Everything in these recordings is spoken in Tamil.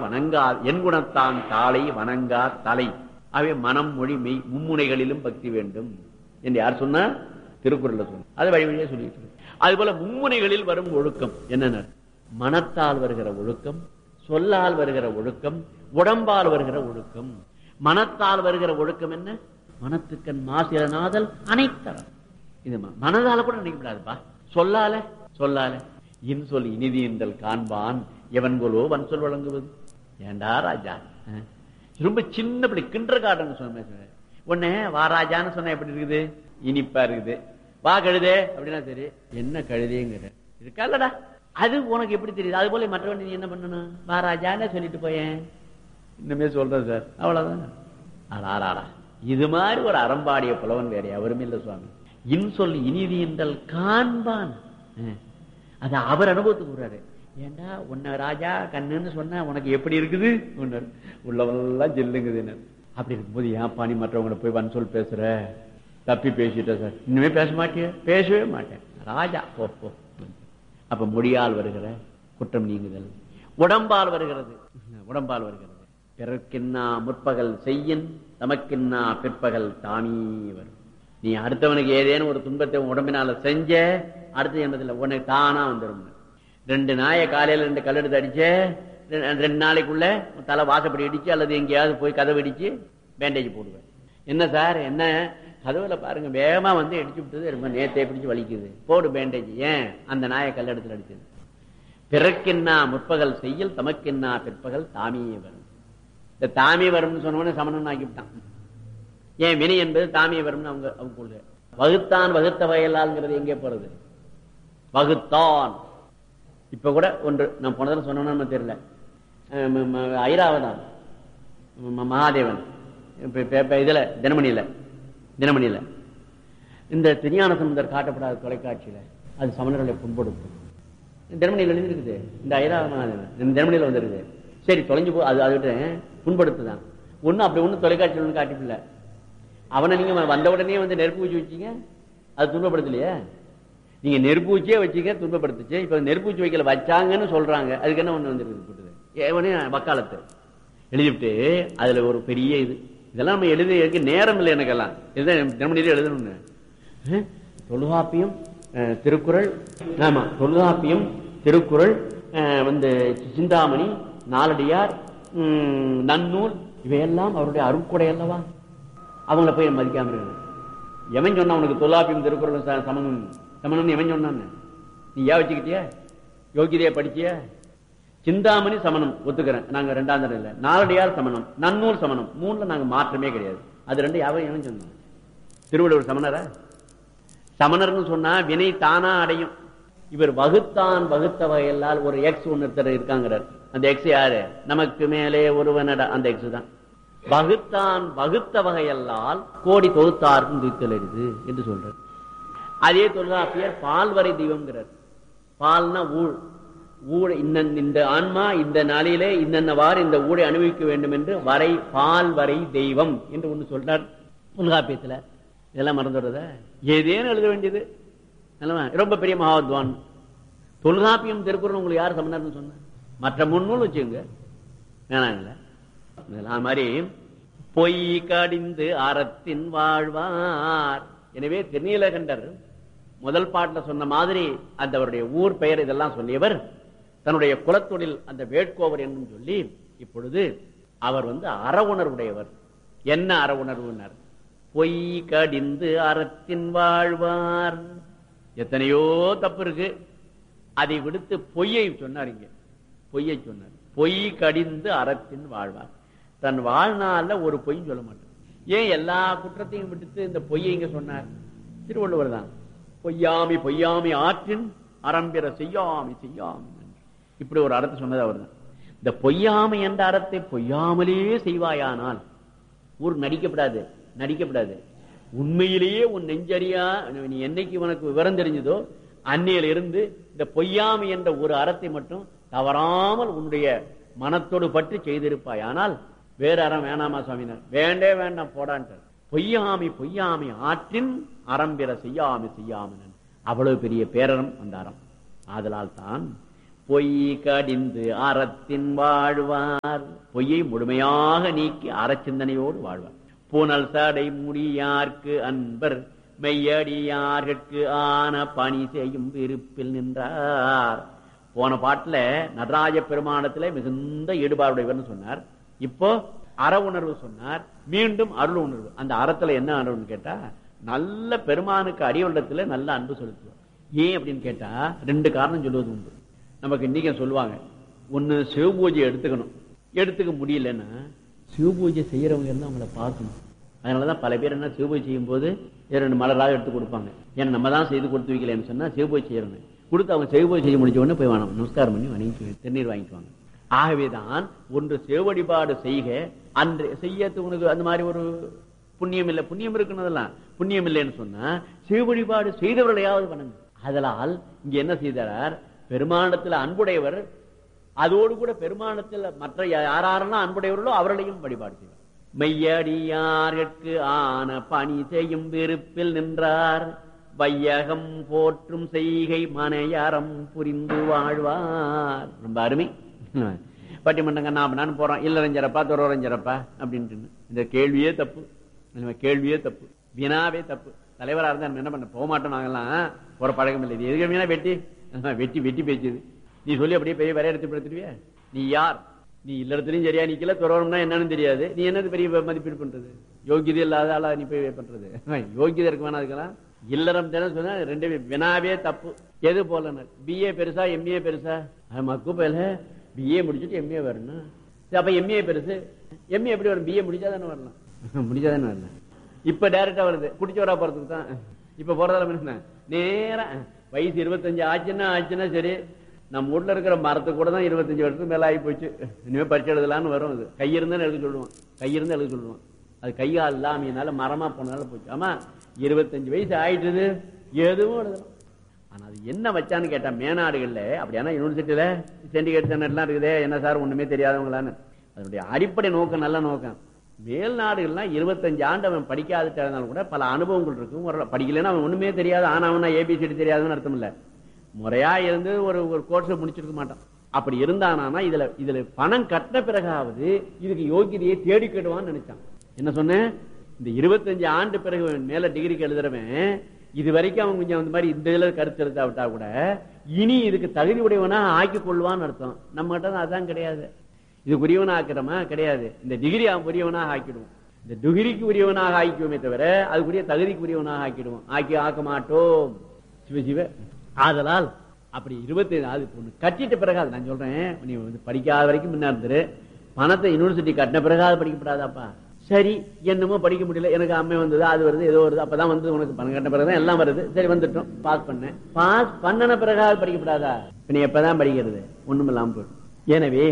வணங்கா என் குணத்தான் தாளை வணங்கா தலை அவை மனம் மொழி மெய் மும்முனைகளிலும் பக்தி வேண்டும் என்று யார் சொன்னா திருக்குறள்ல சொன்ன அது வழி வழியா சொல்லிட்டு இருக்கு. அது போல மும்முனைகளில் வரும் ஒழுக்கம் என்னென்ன மனத்தால் வருகிற ஒழுக்கம் சொல்லால் வருகிற ஒழுக்கம் உடம்பால் வருகிற ஒழுக்கம் மனத்தால் வருகிற ஒழுக்கம் என்ன மனத்துக்கண் மாசிலனாதல் அனைத்தரம் இது ம- மனதால கூட நினைக்கப்படாதுப்பா சொல்லால சொல்லால இன்சொல் இனிதி என்றல் காண்பான் எவன் போலோ வன் சொல் வழங்குவது ஏண்டா ராஜா அஹ். ரொம்ப சின்ன பிள்ளை கிண்டர் காட்டன் சொன்ன உடனே வா ராஜான்னு சொன்னா எப்படி இருக்குது இனிப்பா இருக்குது வா கழுதே அப்படின்னா சரி என்ன கழுதேங்கிற இருக்காலடா அது உனக்கு எப்படி தெரியுது அது போல மற்றவன் நீ என்ன பண்ணணும் வா ராஜான்னு சொல்லிட்டு போயேன் இன்னுமே சொல்றேன் சார் அவ்வளவுதான் அடாராடா இது மாதிரி ஒரு அறம்பாடிய புலவன் வேற அவரும் இல்ல சுவாமி இன்சொல் இனிதி என்றால் காண்பான் அஹ். அது அவர் அனுபவத்துக்கு கூறாரு ஏண்டா உன்னை ராஜா கண்ணுன்னு சொன்னா உனக்கு எப்படி இருக்குது உன்னர் உள்ளவெல்லாம் ஜில்லுங்குது அப்படி இருக்கும்போது ஏன் பாணி மற்றவங்களை போய் வன் சொல் பேசுற தப்பி பேசிட்ட சார் இன்னுமே பேச மாட்டிய பேசவே மாட்டேன் ராஜா போ போ அப்ப மொழியால் வருகிற குற்றம் நீங்குதல் உடம்பால் வருகிறது உடம்பால் வருகிறது பிறர்க்கின்னா முற்பகல் செய்யின் தமக்கின்னா பிற்பகல் தானே வரும் நீ அடுத்தவனுக்கு ஏதேனும் ஒரு துன்பத்தை உன் உடம்பினால செஞ்ச அடுத்த ஜென்மத்தில் உனக்கு தானா வந்துடும் ரெண்டு நாயை காலையில ரெண்டு கல் எடுத்து அடிச்ச ரெ- ரெண்டு நாளைக்குள்ள உன் தலை வாசப்படி இடிச்சு அல்லது எங்கேயாவது போய் கதவு இடிச்சு பேண்டேஜ் போடுவேன் என்ன சார் என்ன கதவுல பாருங்க வேகமா வந்து இடிச்சு விட்டது ரொம்ப நேத்தே பிடிச்சு வலிக்குது போடு பேண்டேஜ் ஏன் அந்த நாயை கல் எடுத்துல அடிச்சது பிறக்கின்னா முற்பகல் செய்யல் தமக்கின்னா பிற்பகல் தாமியே வரும் இந்த தாமிய வரும்னு சொன்னவனே சமணன் ஆக்கிவிட்டான் ஏன் வினை என்பது தாமிய வரும்னு அவங்க அவங்க கொள்கை வகுத்தான் வகுத்த வயலால்ங்கிறது எங்கே போறது வகுத்தான் இப்ப கூட ஒன்று நான் போன தடவை சொன்னோம்னா நமக்கு தெரியல அஹ் ம- ம- ஐராவதான் ம- மகாதேவன் இப்ப இப்ப- இப்ப இதுல தினமணியில தினமணியில இந்த திருஞான சம்பந்தர் காட்டப்படாத தொலைக்காட்சியில அது சமணர்களை புண்படுத்தும் தினமணியில் எழுதிருக்குது இந்த ஐராவதன் இந்த தினமணியில வந்திருக்குது சரி தொலைஞ்சு போ அது அதை விட்டு புண்படுத்துதான் ஒண்ணும் அப்படி ஒண்ணும் தொலைக்காட்சியில் ஒண்ணு காட்டிப்பில்ல அவனை நீங்க வந்த உடனே வந்து நெருப்பு ஊச்சி வச்சீங்க அது துன்பப்படுத்தலையே நீங்க நெருப்பு ஊச்சியே வச்சீங்க துன்பப்படுத்துச்சு இப்ப நெருப்பு ஊச்சி வைக்கல வச்சாங்கன்னு சொல்றாங்க அதுக்கு என்ன ஒண்ணு வந்துருக்குது போட்டுது ஏவனே வக்காலத்து எழுதிவிட்டு அதுல ஒரு பெரிய இது இதெல்லாம் நம்ம எழுதி நேரம் இல்லை எனக்கெல்லாம் இதுதான் தினமணியில எழுதணும்னு அஹ், தொல்காப்பியம் அஹ், திருக்குறள் ஆமா தொல்காப்பியம் திருக்குறள் அஹ், வந்து சிந்தாமணி நாலடியார் உம், நன்னூல் இவையெல்லாம் அவருடைய அருட்கொடை அல்லவா அவங்கள போய் மதிக்காம இருக்கணும் எவன் சொன்னா உனக்கு தொல்லாப்பியம் திருக்குறள் ச- சமணம் சமணம் எவன் சொன்னான்னு நீ ஏன் வச்சுக்கிட்டிய யோகிதைய படிச்சிய சிந்தாமணி சமணம் ஒத்துக்கிறேன் நாங்க ரெண்டாம் தரம் இல்ல நாலடியார் சமணம் நன்னூல் சமணம் மூணுல நாங்க மாற்றமே கிடையாது அது ரெண்டு யாவன் எவன் சொன்னான் திருவள்ளுவர் சமணரா சமணர்னு சொன்னா வினை தானா அடையும் இவர் வகுத்தான் வகுத்த வகையெல்லாம் ஒரு எக்ஸ் ஒன்னுத்தர் இருக்காங்கிறார் அந்த எக்ஸ் யாரு நமக்கு மேலே ஒருவனட அந்த எக்ஸ் தான் வகுத்தான் வகுத்த வகையல்லால் கோடி தொகுத்தார்க்கும் துய்த்தல் அரிது என்று சொல்றார் அதே தொல்காப்பியர் பால்வரை தெய்வம்ங்கிறார் பால்னா ஊழ் ஊழ் இந்த இந்த ஆன்மா இந்த நாளிலே இன்னென்னவாறு இந்த ஊழை அனுபவிக்க வேண்டும் என்று வரை பால் வரை தெய்வம் என்று ஒண்ணு சொல்றார் தொல்காப்பியத்துல இதெல்லாம் மறந்துடுறத ஏதேனும் எழுத வேண்டியது நல்லவா? ரொம்ப பெரிய மகாத்வான் தொல்காப்பியம் திருக்குறள் உங்களுக்கு யார் சமணர்னு சொன்ன மற்ற முன்னூல் வச்சுங்க வேணாங்கள இதெல்லாம் மாதிரி பொய் கடிந்து அறத்தின் வாழ்வார் எனவே திருநீலகண்டர் முதல் பாட்டுல சொன்ன மாதிரி அந்த அவருடைய ஊர் பெயர் இதெல்லாம் சொல்லியவர் தன்னுடைய குலத்தொழில் அந்த வேட்கோவர் என்று சொல்லி இப்பொழுது அவர் வந்து அற உணர்வுடையவர் என்ன அற உணர்வுனர் பொய் கடிந்து அறத்தின் வாழ்வார் எத்தனையோ தப்பு இருக்கு அதை விடுத்து பொய்யை சொன்னார் இங்க பொய்யை சொன்னார் பொய் கடிந்து அறத்தின் வாழ்வார் தன் வாழ்நாள்ல ஒரு பொய் சொல்ல மாட்டார் ஏன் எல்லா குற்றத்தையும் விடுத்து இந்த பொய்யை இங்க சொன்னார் திருவள்ளுவர் தான் பொய்யாமி பொய்யாமி ஆற்றின் அறம்பிற செய்யாமி செய்யாமி நன்று. இப்படி ஒரு அறத்தை சொன்னது அவர்தான் இந்த பொய்யாமை என்ற அறத்தை பொய்யாமலே செய்வாயானால் ஊர் நடிக்கப்படாது நடிக்கப்படாது உண்மையிலேயே உன் நெஞ்சறியா நீ என்னைக்கு உனக்கு விவரம் தெரிஞ்சதோ அன்னையில இருந்து இந்த பொய்யாமை என்ற ஒரு அறத்தை மட்டும் தவறாமல் உன்னுடைய மனத்தோடு பற்றி செய்திருப்பாய் ஆனால் வேற அறம் வேணாமா சுவாமினார் வேண்டே வேண்டாம் போடான்ட்டார் பொய்யாமை பொய்யாமை ஆற்றின் அறம்பிற செய்யாமை செய்யாமன் அவ்வளவு பெரிய பேரறம் அந்த அறம் ஆதலால் தான் பொய் கடிந்து அறத்தின் வாழ்வார் பொய்யை முழுமையாக நீக்கி அறச்சிந்தனையோடு வாழ்வார் புனல் சடை முடியார்க்கு அன்பர் மெய்யடியார்கட்கு ஆன பணி செய்யும் விருப்பில் நின்றார் போன பாட்டுல நடராஜ பெருமானத்துல மிகுந்த ஈடுபாடுடையவர்னு சொன்னார் இப்போ அற உணர்வு சொன்னார் மீண்டும் அருள் உணர்வு அந்த அறத்துல என்ன அருள்னு கேட்டா நல்ல பெருமானுக்கு அடியுள்ளத்துல நல்ல அன்பு செலுத்துவார் ஏன் அப்படின்னு கேட்டா ரெண்டு காரணம் சொல்லுவது உண்டு நமக்கு இன்னைக்கு சொல்லுவாங்க ஒண்ணு சிவபூஜை எடுத்துக்கணும் எடுத்துக்க முடியலன்னா சிவபூஜை செய்யறவங்க இருந்தா அவங்கள பார்க்கணும் அதனாலதான் பல பேர் என்ன சிவபூஜை செய்யும் போது ரெண்டு மலராக எடுத்து கொடுப்பாங்க ஏன்னா நம்ம தான் செய்து கொடுத்து வைக்கலன்னு சொன்னா சிவபூஜை செய்யறேன் கொடுத்து அவங்க சிவபூஜை செய்ய முடிஞ்ச உடனே போய் வேணும் நமஸ்காரம் பண்ணி வணங்கி திருநீர் வாங்கிக்குவாங்க ஆகவேதான் ஒன்று சிவ வழிபாடு செய்க அன்று செய்யறது உனக்கு அந்த மாதிரி ஒரு புண்ணியம் இல்லை புண்ணியம் இருக்குனதெல்லாம் புண்ணியம் இல்லைன்னு சொன்னா சிவ வழிபாடு செய்தவர்களையாவது பண்ணுங்க அதனால் இங்க என்ன செய்தார் பெருமானத்துல அன்புடையவர் அதோடு கூட பெருமானத்தில் மற்ற யாரெல்லாம் அன்புடையவர்களோ அவர்களையும் வழிபாடு செய்வார் மெய்யடியார்கட்கு ஆன பணி செய்யும் விருப்பில் நின்றார் வையகம் போற்றும் செய்கை மனையறம் புரிந்து வாழ்வார் ரொம்ப அருமை பட்டிமன்றங்க நாம நான் போறோம் இல்லறஞ்சரப்பா துறவரஞ்சரப்பா அப்படின்ட்டு இந்த கேள்வியே தப்பு கேள்வியே தப்பு வினாவே தப்பு தலைவரா இருந்தா என்ன பண்ண போக மாட்டோம் நாங்கெல்லாம் போற பழக்கம் இல்லை எதுக்கு வீணா வெட்டி வெட்டி வெட்டி பேச்சுது நீ சொல்லி அப்படியே பெரிய வரையறுத்து படுத்துருவியா நீ யார் நீ இல்லறத்துலயும் சரியா நிக்கல துறவரம்னா என்னன்னு தெரியாது நீ என்னது பெரிய மதிப்பீடு பண்றது யோகியதை இல்லாத ஆளா நீ போய் பண்றது யோகியதை இருக்கு வேணா அதுக்கெல்லாம் இல்லறம் தானே சொன்னா ரெண்டு வினாவே தப்பு எது போல பிஏ பெருசா எம்ஏ பெருசா மக்கு பேல பிஏ முடிச்சுட்டு எம்ஏ வரணும் அப்ப எம்ஏ பெருசு எம்ஏ எப்படி வரும் பிஏ முடிச்சா தானே வரலாம் முடிச்சா தானே வரலாம் இப்ப டைரக்டா வருது குடிச்சோரா போறதுக்கு தான் இப்ப போறதால என்ன நேரா வயசு இருபத்தஞ்சு ஆச்சுன்னா ஆச்சுன்னா சரி நம்ம வீட்டுல இருக்கிற மரத்து கூட தான் இருபத்தஞ்சு வருஷத்துக்கு மேல ஆகி போச்சு இனிமே பரிச்சு எழுதலான்னு வரும் அது கையிருந்தா எழுத சொல்லுவான் கையிருந்தா எழுத சொல்லுவான் அது கையால் இல்லாமையினால மரமா போனால போச்சு ஆமா இருபத்தஞ்சு வயசு ஆயிட்டுது எதுவும் எழுதலாம் ஆனா அது என்ன வச்சான்னு கேட்டா மேநாடுகள்ல அப்படியானா யூனிவர்சிட்டியில சிண்டிகேட் சென்டர் எல்லாம் இருக்குதே என்ன சார் ஒண்ணுமே தெரியாதவங்களான்னு அதனுடைய அடிப்படை நோக்கம் நல்ல நோக்கம் மேல் நாடுகள்லாம் இருபத்தஞ்சு ஆண்டு அவன் படிக்காதுட்டாலும் கூட பல அனுபவங்கள் இருக்கும் படிக்கலன்னா அவன் ஒண்ணுமே தெரியாது ஆனா அவனா ஏபிசிடி தெரியாதுன்னு அர்த்தம் இல்ல முறையா இருந்து ஒரு ஒரு கோர்ஸ் முடிச்சிருக்க மாட்டான் அப்படி இருந்தானா இதுல இதுல பணம் கட்டின பிறகாவது இதுக்கு யோகியதையை தேடிக்கிடுவான்னு நினைச்சான் என்ன சொன்னேன் இந்த இருபத்தஞ்சு ஆண்டு பிறகு மேல டிகிரிக்கு எழுதுறவன் இது வரைக்கும் அவன் கொஞ்சம் அந்த மாதிரி இந்த இதுல கருத்து எடுத்தா விட்டா கூட இனி இதுக்கு தகுதி உடையவனா ஆக்கி கொள்வான்னு அர்த்தம் நம்ம கிட்ட அதான் கிடையாது இதுக்கு உரியவனா ஆக்கிறோமா கிடையாது இந்த டிகிரி அவன் உரியவனாக ஆக்கிடுவோம் இந்த டிகிரிக்கு உரியவனாக ஆக்கிக்குவோமே தவிர அதுக்குரிய தகுதிக்கு உரியவனாக ஆக்கிடுவோம் ஆக்கி ஆக்க மாட்டோம் சிவ சிவ ஆதலால் அப்படி இருபத்தி அது பொண்ணு கட்டிட்ட பிறகு அது நான் சொல்றேன் நீ வந்து படிக்காத வரைக்கும் முன்ன இருந்துரு பணத்தை யூனிவர்சிட்டி கட்டின பிறகு அது படிக்கப்படாதாப்பா சரி என்னமோ படிக்க முடியல எனக்கு அம்மை வந்தது அது வருது ஏதோ வருது அப்பதான் வந்து உனக்கு பணம் கட்டின பிறகுதான் எல்லாம் வருது சரி வந்துட்டோம் பாஸ் பண்ணேன் பாஸ் பண்ணன பிறகு படிக்கப்படாதா நீ எப்பதான் படிக்கிறது ஒண்ணும் இல்லாம போயிடும் எனவே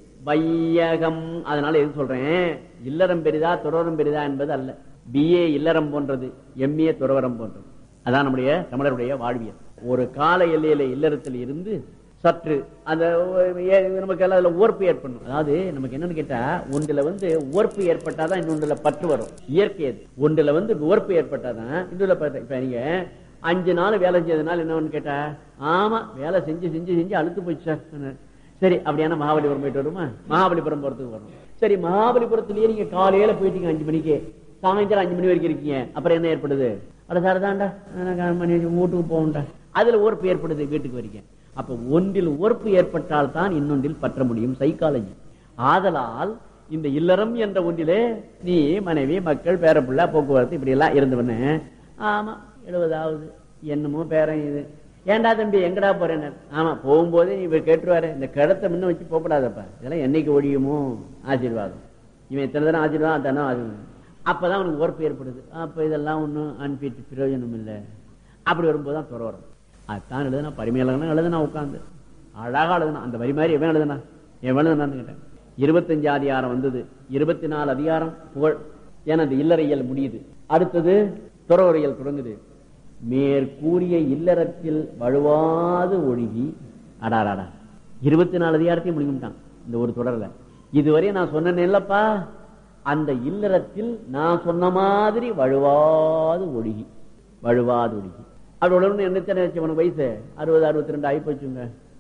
வையகம் அதனால எது சொல்றேன் இல்லறம் பெரிதா துறவரம் பெரிதா என்பது அல்ல பிஏ இல்லறம் போன்றது எம்ஏ துறவரம் போன்றது அதான் நம்முடைய தமிழருடைய வாழ்வியல் ஒரு கால எல்லையில இல்லறத்தில் இருந்து சற்று அந்த நமக்கு எல்லாம் அதுல ஓர்ப்பு ஏற்படணும் அதாவது நமக்கு என்னன்னு கேட்டா ஒன்றுல வந்து ஓர்ப்பு ஏற்பட்டாதான் இன்னொன்றுல பற்று வரும் இயற்கை அது ஒன்றுல வந்து ஓர்ப்பு ஏற்பட்டாதான் இன்னொரு இப்ப நீங்க அஞ்சு நாள் வேலை செய்யறதுனால என்னன்னு கேட்டா ஆமா வேலை செஞ்சு செஞ்சு செஞ்சு அழுத்து போச்சு சார் சரி அப்படியான மகாபலிபுரம் போயிட்டு வருமா மகாபலிபுரம் போறதுக்கு வரும் சரி மகாபலிபுரத்திலேயே நீங்க காலையில போயிட்டீங்க அஞ்சு மணிக்கு சாயந்தரம் அஞ்சு மணி வரைக்கும் இருக்கீங்க அப்புறம் என்ன ஏற்படுது அட சார் தான்டா மணி வீட்டுக்கு போகண்டா அதுல ஓர்ப்பு ஏற்படுது வீட்டுக்கு வரைக்கும் அப்ப ஒன்றில் ஓர்ப்பு ஏற்பட்டால் தான் இன்னொன்றில் பற்ற முடியும் சைக்காலஜி ஆதலால் இந்த இல்லறம் என்ற ஒன்றிலே நீ மனைவி மக்கள் பேரப்பிள்ளை போக்குவரத்து இப்படி எல்லாம் இருந்தவன ஆமா எழுபதாவது என்னமோ பேரன் இது ஏண்டா தம்பி எங்கடா போறேன் ஆமா போகும்போதே நீ கேட்டுருவாரு இந்த கிடத்த முன்ன வச்சு போகப்படாதப்பா இதெல்லாம் என்னைக்கு ஒழியுமோ ஆசீர்வாதம் இவன் எத்தனை தானே ஆசீர்வாதம் தானே ஆசீர்வாதம் அப்பதான் அவனுக்கு உறப்பு ஏற்படுது அப்ப இதெல்லாம் ஒன்றும் அன்பிட்டு பிரயோஜனம் இல்லை அப்படி வரும்போது தான் துற வரும் அதுதான் எழுதுனா பரிமையாளர்கள் எழுதுனா உட்காந்து அழகா எழுதுனா அந்த வரி மாதிரி எவன் எழுதுனா எவன் எழுதுனான்னு கேட்டேன் இருபத்தஞ்சு அதிகாரம் வந்தது இருபத்தி நாலு அதிகாரம் புகழ் ஏன்னா அந்த இல்லறையல் முடியுது அடுத்தது துறவரையல் தொடங்குது மேற்கூறிய இல்லறத்தில் வழுவாது ஒழுகி அடாராடா இருபத்தி நாலு அதிகாரத்தையும் முடிஞ்சுட்டான் இந்த ஒரு தொடர்ல இதுவரை நான் சொன்னேன் இல்லப்பா அந்த இல்லறத்தில் நான் சொன்ன மாதிரி வழுவாது ஒழுகி வழுவாது ஒழுகி அப்படி உடனே என்ன உனக்கு வயசு அறுபது அறுபத்தி ரெண்டு ஆகி போச்சுங்க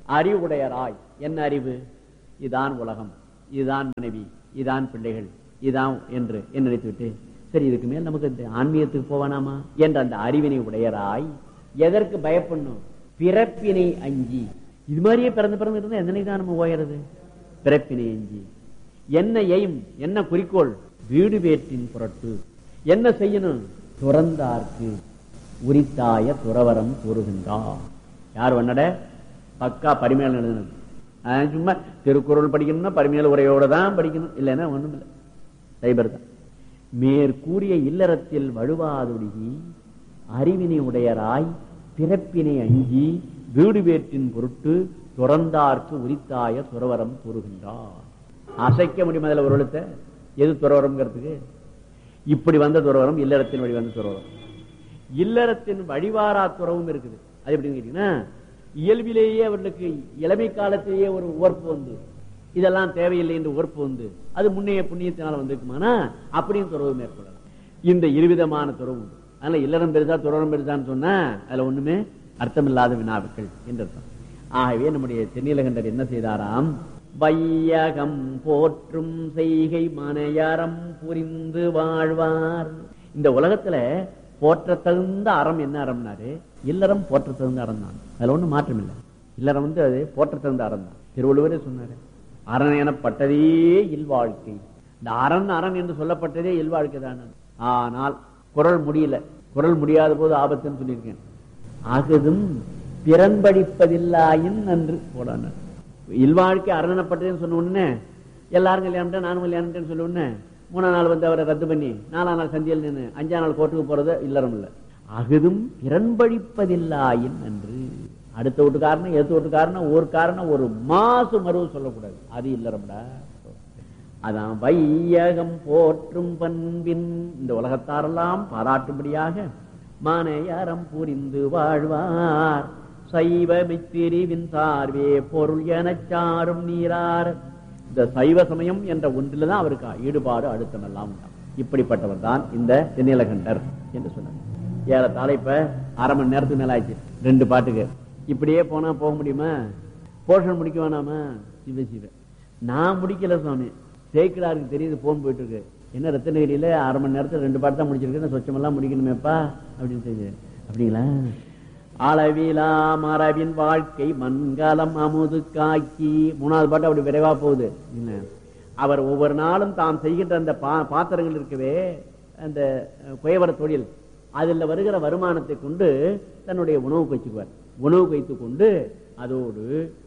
அறிவுடையராய் என்ன அறிவு இதான் உலகம் இதுதான் மனைவி இதான் பிள்ளைகள் இதான் என்று என்ன நினைத்துவிட்டு சரி இதுக்கு மேல் நமக்கு இந்த ஆன்மீகத்துக்கு போவானாமா என்ற அந்த அறிவினை உடையராய் எதற்கு பயப்படணும் பிறப்பினை அஞ்சி இது மாதிரியே பிறந்து பிறந்து இருந்தா எந்த தான் நம்ம ஓயறது பிறப்பினை அஞ்சி என்ன எய்ம் என்ன குறிக்கோள் வீடு வேற்றின் புரட்டு என்ன செய்யணும் துறந்தார்க்கு உரித்தாய துறவரம் கூறுகின்றார் யார் வண்ணட பக்கா பரிமையாளர் எழுதினது அஹ் சும்மா திருக்குறள் படிக்கணும்னா பரிமையாள உரையோட தான் படிக்கணும் இல்லைன்னா ஒண்ணும் இல்லை சைபர் தான் மேற்கூறிய இல்லறத்தில் வழுவாதொடுகி அறிவினை உடையராய் பிறப்பினை அஞ்சி வீடு வேற்றின் பொருட்டு துறந்தார்க்கு உரித்தாய துறவரம் கூறுகின்றார் அசைக்க முடியும் அதில் ஒரு எழுத்த எது துறவரம்ங்கிறதுக்கு இப்படி வந்த துறவரம் இல்லறத்தின் வழி வந்த துறவரம் இல்லறத்தின் வழிவாரா துறவும் இருக்குது அது எப்படின்னு கேட்டீங்கன்னா இயல்பிலேயே அவர்களுக்கு இளமை காலத்திலேயே ஒரு உவர்ப்பு வந்து இதெல்லாம் தேவையில்லை என்று உவர்ப்பு வந்து அது முன்னைய புண்ணியத்தினால வந்திருக்குமானா அப்படியும் துறவு மேற்கொள்ளலாம் இந்த இருவிதமான துறவு உண்டு அதனால இல்லறம் பெருசா துறவரம் பெருசான்னு சொன்னா அதுல ஒண்ணுமே அர்த்தமில்லாத வினாவுக்கள் என்று அர்த்தம் ஆகவே நம்முடைய தென்னிலகண்டர் என்ன செய்தாராம் வையகம் போற்றும் செய்கை மனையறம் புரிந்து வாழ்வார் இந்த உலகத்துல போற்ற தகுந்த அறம் என்ன அறம்னாரு இல்லறம் போற்ற தகுந்த அறம் தான் அதுல ஒண்ணும் மாற்றம் இல்லை இல்லறம் வந்து அது போற்ற தகுந்த அறம் தான் திருவள்ளுவரே சொன்னாரு அரண் எனப்பட்டதே இல்வாழ்க்கை இந்த அரண் அரண் என்று சொல்லப்பட்டதே இல்வாழ்க்கை தான் ஆனால் குரல் முடியல குரல் முடியாத போது ஆபத்துன்னு சொல்லியிருக்கேன் அகுதும் பிறன்படிப்பதில்லாயின் நன்று போடான இல்வாழ்க்கை அரணப்பட்டதுன்னு சொன்ன உடனே எல்லாரும் கல்யாணம் நானும் கல்யாணம் சொல்ல உடனே மூணாம் நாள் வந்து அவரை ரத்து பண்ணி நாலாம் நாள் சந்தியில் நின்று அஞ்சாம் நாள் கோர்ட்டுக்கு போறது இல்லறம் இல்ல அகுதும் பிறன்படிப்பதில்லாயின் நன்று அடுத்த வீட்டுக்காரனும் எடுத்த வீட்டுக்காரனும் ஒரு காரணம் ஒரு மாசு மருவு சொல்லக்கூடாது அது இல்லறம்டா அதான் வையகம் போற்றும் பண்பின் இந்த உலகத்தாரெல்லாம் பாராட்டும்படியாக மனையறம் புரிந்து வாழ்வார் சைவ பிரிவின் சார்வே பொருள் எனச் சாரும் நீரார் இந்த சைவ சமயம் என்ற ஒன்றில்தான் அவருக்கு ஈடுபாடு அழுத்தம் எல்லாம் உண்டாம் இப்படிப்பட்டவர் தான் இந்த தென்னிலகண்டர் என்று சொன்னார் ஏறத்தாழ இப்ப அரை மணி நேரத்துக்கு மேல ஆயிடுச்சு ரெண்டு பாட்டுக்கு இப்படியே போனா போக முடியுமா போர்ஷன் முடிக்க வேணாமா சிவ சிவ நான் முடிக்கல சுவாமி சேக்கிடாருக்கு தெரியுது போன் போயிட்டு இருக்கு என்ன ரத்தனகிரியில அரை மணி நேரத்துல ரெண்டு பாட்டு தான் முடிச்சிருக்கேன் சொச்சமெல்லாம் முடிக்கணுமேப்பா அப்படின்னு சொல்லி அப்படிங்களா அளவிலா மரபின் வாழ்க்கை மண்கலம் அமுது காக்கி மூணாவது பாட்டு அப்படி விரைவா போகுது என்ன அவர் ஒவ்வொரு நாளும் தாம் செய்கின்ற அந்த பா- பாத்திரங்கள் இருக்கவே அந்த அஹ், குயவர தொழில் அதில் வருகிற வருமானத்தை கொண்டு தன்னுடைய உணவுக்கு வச்சுக்குவார் உணவுக்கு வைத்துக் கொண்டு அதோடு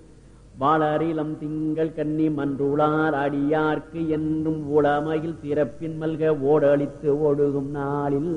வாளரிலம் திங்கள் கன்னி மன்றுளார் அடியார்க்கு என்றும் உளமையில் சிறப்பின் மல்க ஓடழித்து ஒடுகும் நாளில்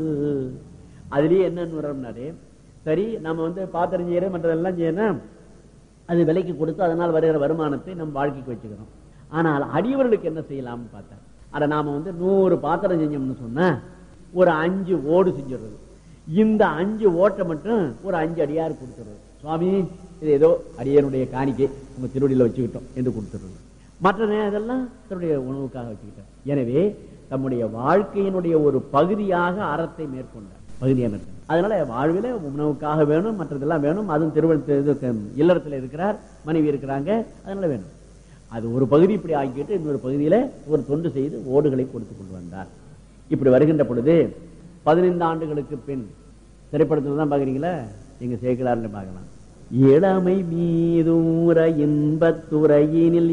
அதுலயே என்னன்னு வர்றோம்னாரு சரி நம்ம வந்து பாத்திரம் செய்யறது மற்றதெல்லாம் செய்யணும் அது விலைக்கு கொடுத்து அதனால் வருகிற வருமானத்தை நம்ம வாழ்க்கைக்கு வச்சுக்கிறோம் ஆனால் அடியவர்களுக்கு என்ன செய்யலாம்னு பார்த்தேன் அட நாம வந்து நூறு பாத்திரம் செஞ்சோம்னு சொன்னா ஒரு அஞ்சு ஓடு செஞ்சிடுறது இந்த அஞ்சு ஓட்டை மட்டும் ஒரு அஞ்சு அடியார் கொடுத்துடுறது சுவாமி இது ஏதோ அடியனுடைய காணிக்கை உங்க திருவடியில வச்சுக்கிட்டோம் என்று கொடுத்துடுறது மற்ற நேரம் இதெல்லாம் தன்னுடைய உணவுக்காக வச்சுக்கிட்டார் எனவே தம்முடைய வாழ்க்கையினுடைய ஒரு பகுதியாக அறத்தை மேற்கொண்டார் பகுதியாக மேற்கொண்டார் அதனால வாழ்வில உணவுக்காக வேணும் மற்றதெல்லாம் வேணும் அதுவும் திருவள்ளு இல்லறத்துல இருக்கிறார் மனைவி இருக்கிறாங்க அதனால வேணும் அது ஒரு பகுதி இப்படி ஆக்கிட்டு இன்னொரு பகுதியில ஒரு தொண்டு செய்து ஓடுகளை கொடுத்து கொண்டு வந்தார் இப்படி வருகின்ற பொழுது பதினைந்து ஆண்டுகளுக்கு பின் திரைப்படத்துல தான் பாக்குறீங்களா எங்க சேக்கலார்ல பார்க்கலாம் இளமை மீதூர இன்பத்துறையினில்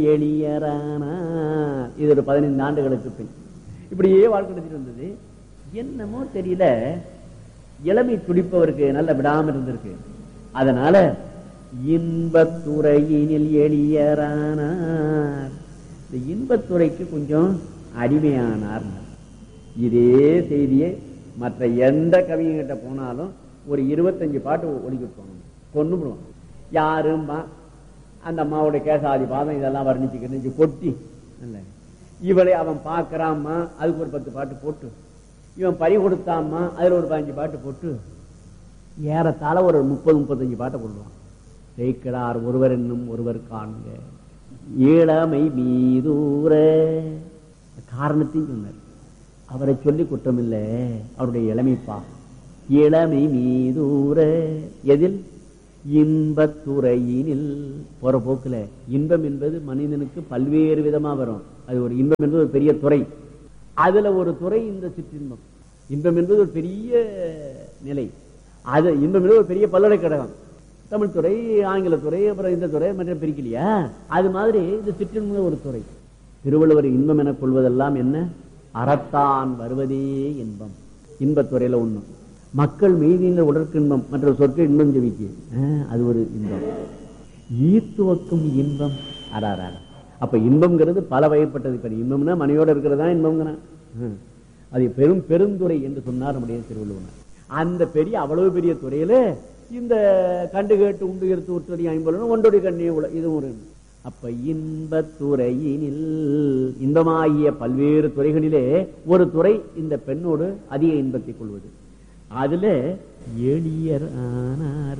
எளியரானார் இது ஒரு பதினைந்து ஆண்டுகளுக்கு பின் இப்படியே வாழ்க்கை நடத்திட்டு வந்தது என்னமோ தெரியல இளமை துடிப்பவருக்கு நல்ல விடாம இருந்திருக்கு அதனால இன்பத்துறையினில் எளியரானார் இந்த இன்பத்துறைக்கு கொஞ்சம் அடிமையானார் இதே செய்தியை மற்ற எந்த கவிஞர்கிட்ட போனாலும் ஒரு இருபத்தஞ்சு பாட்டு ஒழிக்கிட்டு போகணும் கொண்டு போடுவான் யாரும்பா அந்த அம்மாவுடைய கேசாதி பாதம் இதெல்லாம் வர்ணிச்சுக்கிட்டு கொட்டி இல்ல இவளை அவன் பார்க்கறாம்மா அதுக்கு ஒரு பத்து பாட்டு போட்டு இவன் பறி கொடுத்தாம்மா அதுல ஒரு பதினஞ்சு பாட்டு போட்டு ஏறத்தாழ ஒரு முப்பது முப்பத்தஞ்சு பாட்டை கொள்ளுவான் ஜெயிக்கிறார் ஒருவர் என்னும் ஒருவர் காண்க இளமை மீதூர காரணத்தையும் சொன்னார் அவரை சொல்லி குற்றம் இல்லை அவருடைய இளமைப்பா இளமை மீதூர எதில் இன்பத்துறையினில் போற போக்குல இன்பம் என்பது மனிதனுக்கு பல்வேறு விதமா வரும் அது ஒரு இன்பம் என்பது ஒரு பெரிய துறை அதுல ஒரு துறை இந்த சிற்றின்பம் இன்பம் என்பது ஒரு பெரிய நிலை அது இன்பம் என்பது ஒரு பெரிய பல்கலைக்கழகம் தமிழ் துறை ஆங்கில துறை அப்புறம் இந்த துறை மற்ற பிரிக்கலையா அது மாதிரி இந்த சிற்றின்பம் ஒரு துறை திருவள்ளுவர் இன்பம் என கொள்வதெல்லாம் என்ன அறத்தான் வருவதே இன்பம் இன்பத்துறையில ஒண்ணு மக்கள் மீதின்ற உடற்கின்பம் மற்ற சொற்க இன்பம் ஜெபிக்கு அது ஒரு இன்பம் ஈத்துவக்கும் இன்பம் அடாரா அப்ப இன்பம்ங்கிறது பல வகைப்பட்டது இப்ப இன்பம்னா மனையோட இருக்கிறதா இன்பம்ங்கிறான் ஹம். அது பெரும் பெருந்துறை என்று சொன்னார் நம்முடைய திருவள்ளுவர் அந்த பெரிய அவ்வளவு பெரிய துறையில இந்த கண்டு கேட்டு உண்டு எடுத்து உற்றடி ஐம்பது ஒன்றுடைய கண்ணே உல இதுவும் ஒரு அப்ப இன்பத்துறையினில் இன்பமாகிய பல்வேறு துறைகளிலே ஒரு துறை இந்த பெண்ணோடு அதிக இன்பத்தை கொள்வது அதுல எளியர் ஆனார்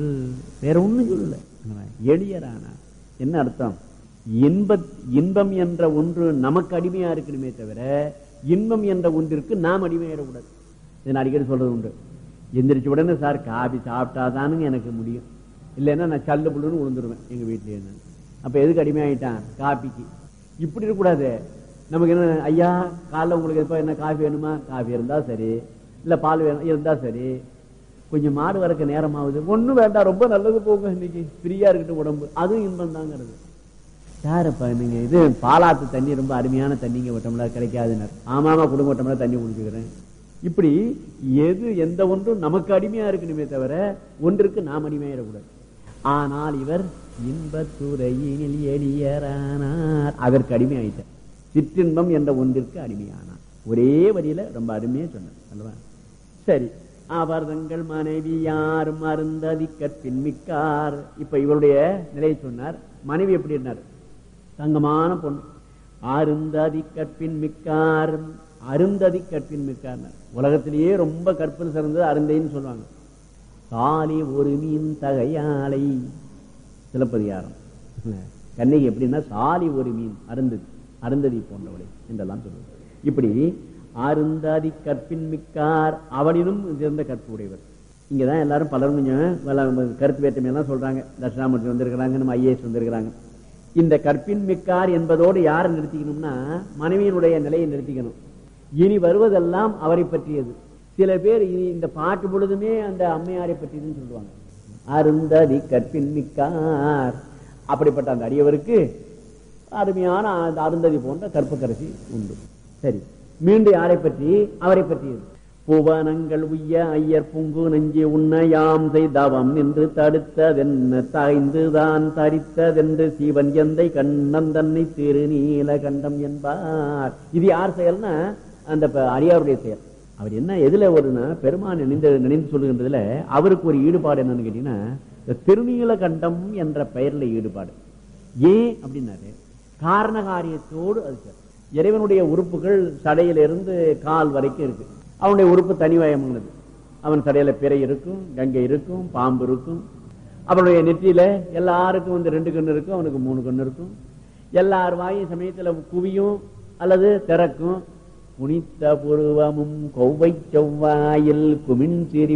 வேற ஒண்ணும் சொல்லல எளியர் ஆனார் என்ன அர்த்தம் இன்ப இன்பம் என்ற ஒன்று நமக்கு அடிமையா இருக்கணுமே தவிர இன்பம் என்ற ஒன்றிற்கு நாம் அடிமையாயிடக்கூடாது இதை நான் அடிக்கடி சொல்றது உண்டு எந்திரிச்ச உடனே சார் காபி சாப்பிட்டாதானுங்க எனக்கு முடியும் இல்லைன்னா நான் சல்லு புல்லுன்னு விழுந்துருவேன் எங்க வீட்டிலேயே நான் அப்ப எதுக்கு அடிமையாயிட்டான் காபிக்கு இப்படி இருக்கக்கூடாது நமக்கு என்ன ஐயா காலைல உங்களுக்கு எப்ப என்ன காஃபி வேணுமா காஃபி இருந்தா சரி இல்ல பால் வேணும் இருந்தா சரி கொஞ்சம் மாடு வரக்க நேரம் ஆகுது ஒண்ணும் வேண்டாம் ரொம்ப நல்லது போங்க இன்னைக்கு ஃப்ரீயா இருக்கட்டும் உடம்பு அதுவும் இன்பம் தாங்கிறது யாருப்பா நீங்க இது பாலாத்து தண்ணி ரொம்ப அருமையான தண்ணிங்க விட்டோம்ல கிடைக்காதுனர் ஆமாமா குடும்ப விட்டோம்ல தண்ணி குடிச்சுக்கிறேன் இப்படி எது எந்த ஒன்றும் நமக்கு அடிமையா இருக்கணுமே தவிர ஒன்றுக்கு நாம் அடிமையாயிடக்கூடாது ஆனால் இவர் இன்பத்துறையினில் எளியரானார் அதற்கு அடிமையாயிட்டார் சிற்றின்பம் என்ற ஒன்றிற்கு அடிமையானார் ஒரே வரியில ரொம்ப அருமையா சொன்னார் அல்லவா சரி அவர் தங்கள் மனைவி யாரும் அருந்ததி கற்பின் மிக்கார் இப்ப இவருடைய நிலையை சொன்னார் மனைவி எப்படி இருந்தார் தங்கமான பொண்ணு அருந்ததி கற்பின் மிக்கார் அருந்ததி கற்பின் மிக்கார் உலகத்திலேயே ரொம்ப கற்பின் சிறந்தது அருந்தைன்னு சொல்லுவாங்க காலி ஒரு மீன் தகையாலை சிலப்பதிகாரம் கண்ணகி எப்படின்னா சாலி ஒரு மீன் அருந்ததி அருந்ததி போன்றவளை என்றெல்லாம் சொல்லுவாங்க இப்படி அருந்தாதி கற்பின் மிக்கார் அவனினும் சிறந்த கற்பு உடையவர் இங்கதான் எல்லாரும் பலரும் கொஞ்சம் வல- கருத்து வேற்றுமை எல்லாம் சொல்றாங்க தட்சிணாமூர்த்தி வந்திருக்கிறாங்க நம்ம ஐஏஎஸ் வந்திருக்கிறாங்க இந்த கற்பின் மிக்கார் என்பதோடு யாரை நிறுத்திக்கணும்னா மனைவியினுடைய நிலையை நிறுத்திக்கணும் இனி வருவதெல்லாம் அவரை பற்றியது சில பேர் இனி இந்த பாட்டு பொழுதுமே அந்த அம்மையாரை பற்றியதுன்னு சொல்லுவாங்க அருந்ததி கற்பின் மிக்கார் அப்படிப்பட்ட அந்த அடியவருக்கு அருமையான அந்த அருந்ததி போன்ற கற்பக்கரசி உண்டு சரி மீண்டும் யாரை பற்றி அவரை பற்றியது புவனங்கள் உய்ய ஐயர் புங்கு நெஞ்சு உண்ண யாம் செய்தவம் நின்று தடுத்ததென்ன தாய்ந்துதான் தரித்ததென்று சீவன் எந்தை கண்ணன் தன்னை திருநீல கண்டம் என்பார் இது யார் செயல்னா அந்த ப- அடியாருடைய செயல் அவர் என்ன எதுல ஒருனா பெருமான் நினைந்து நினைந்து சொல்லுகின்றதுல அவருக்கு ஒரு ஈடுபாடு என்னன்னு கேட்டீங்கன்னா இந்த திருநீல கண்டம் என்ற பெயர்ல ஈடுபாடு ஏன் அப்படின்னாரு காரண காரியத்தோடு அது சேரும். இறைவனுடைய உறுப்புகள் சடையிலிருந்து கால் வரைக்கும் இருக்கு அவனுடைய உறுப்பு தனிவயமானது அவன் சடையில பிறை இருக்கும் கங்கை இருக்கும் பாம்பு இருக்கும் அவனுடைய நெற்றியில எல்லாருக்கும் வந்து ரெண்டு கண்ணு இருக்கும் அவனுக்கு மூணு கண்ணு இருக்கும் எல்லார் வாயும் சமயத்துல குவியும் அல்லது திறக்கும் குனித்த புருவமும் கொவ்வை செவ்வாயில் குமின்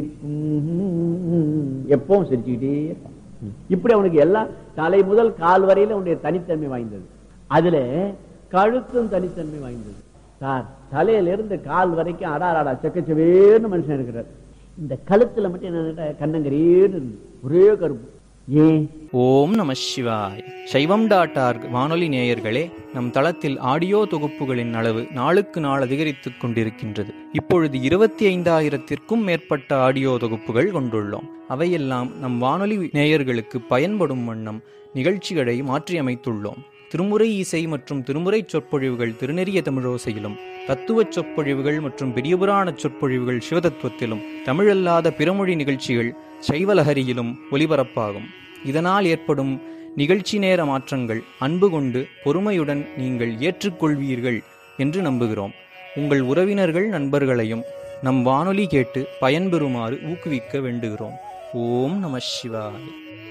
சிரிப்பும் எப்பவும் சிரிச்சுக்கிட்டே இருப்பான் இப்படி அவனுக்கு எல்லா தலை முதல் கால் வரையில அவனுடைய தனித்தன்மை வாய்ந்தது அதுல கழுத்தும் தனித்தன்மை வாய்ந்தது சார் தலையில இருந்து கால் வரைக்கும் அடாராடா செக்கச்சவேன்னு மனுஷன் இருக்கிறார் இந்த கழுத்துல மட்டும் என்ன கண்ணங்கரேன்னு இருந்து ஒரே கருப்பு ஏன் ஓம் நம சிவாய் சைவம் டாட் ஆர்க் வானொலி நேயர்களே நம் தளத்தில் ஆடியோ தொகுப்புகளின் அளவு நாளுக்கு நாள் அதிகரித்துக் கொண்டிருக்கின்றது இப்பொழுது இருபத்தி ஐந்தாயிரத்திற்கும் மேற்பட்ட ஆடியோ தொகுப்புகள் கொண்டுள்ளோம் அவையெல்லாம் நம் வானொலி நேயர்களுக்கு பயன்படும் வண்ணம் நிகழ்ச்சிகளை மாற்றியமைத்துள்ளோம் திருமுறை இசை மற்றும் திருமுறை சொற்பொழிவுகள் திருநெறிய தமிழோசையிலும் தத்துவச் சொற்பொழிவுகள் மற்றும் பெரியபுராண சொற்பொழிவுகள் சிவதத்துவத்திலும் தமிழல்லாத பிறமொழி நிகழ்ச்சிகள் சைவலஹரியிலும் ஒலிபரப்பாகும் இதனால் ஏற்படும் நிகழ்ச்சி நேர மாற்றங்கள் அன்பு கொண்டு பொறுமையுடன் நீங்கள் ஏற்றுக்கொள்வீர்கள் என்று நம்புகிறோம் உங்கள் உறவினர்கள் நண்பர்களையும் நம் வானொலி கேட்டு பயன்பெறுமாறு ஊக்குவிக்க வேண்டுகிறோம் ஓம் நம சிவாய்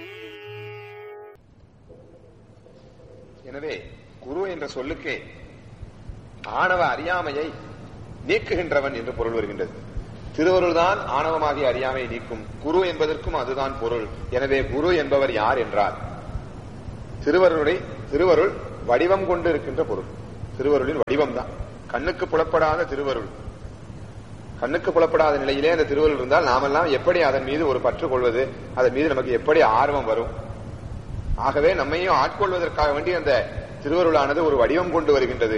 எனவே குரு என்ற சொல்லுக்கு ஆணவ அறியாமையை நீக்குகின்றவன் என்று பொருள் வருகின்றது திருவருள் தான் ஆணவமாகி அறியாமை நீக்கும் குரு என்பதற்கும் அதுதான் பொருள் எனவே குரு என்பவர் யார் என்றார் திருவருளை திருவருள் வடிவம் கொண்டு இருக்கின்ற பொருள் திருவருளின் வடிவம் தான் கண்ணுக்கு புலப்படாத திருவருள் கண்ணுக்கு புலப்படாத நிலையிலே அந்த திருவருள் இருந்தால் நாமெல்லாம் எப்படி அதன் மீது ஒரு பற்று கொள்வது அதன் மீது நமக்கு எப்படி ஆர்வம் வரும் ஆகவே நம்மையும் ஆட்கொள்வதற்காக வேண்டி அந்த திருவருளானது ஒரு வடிவம் கொண்டு வருகின்றது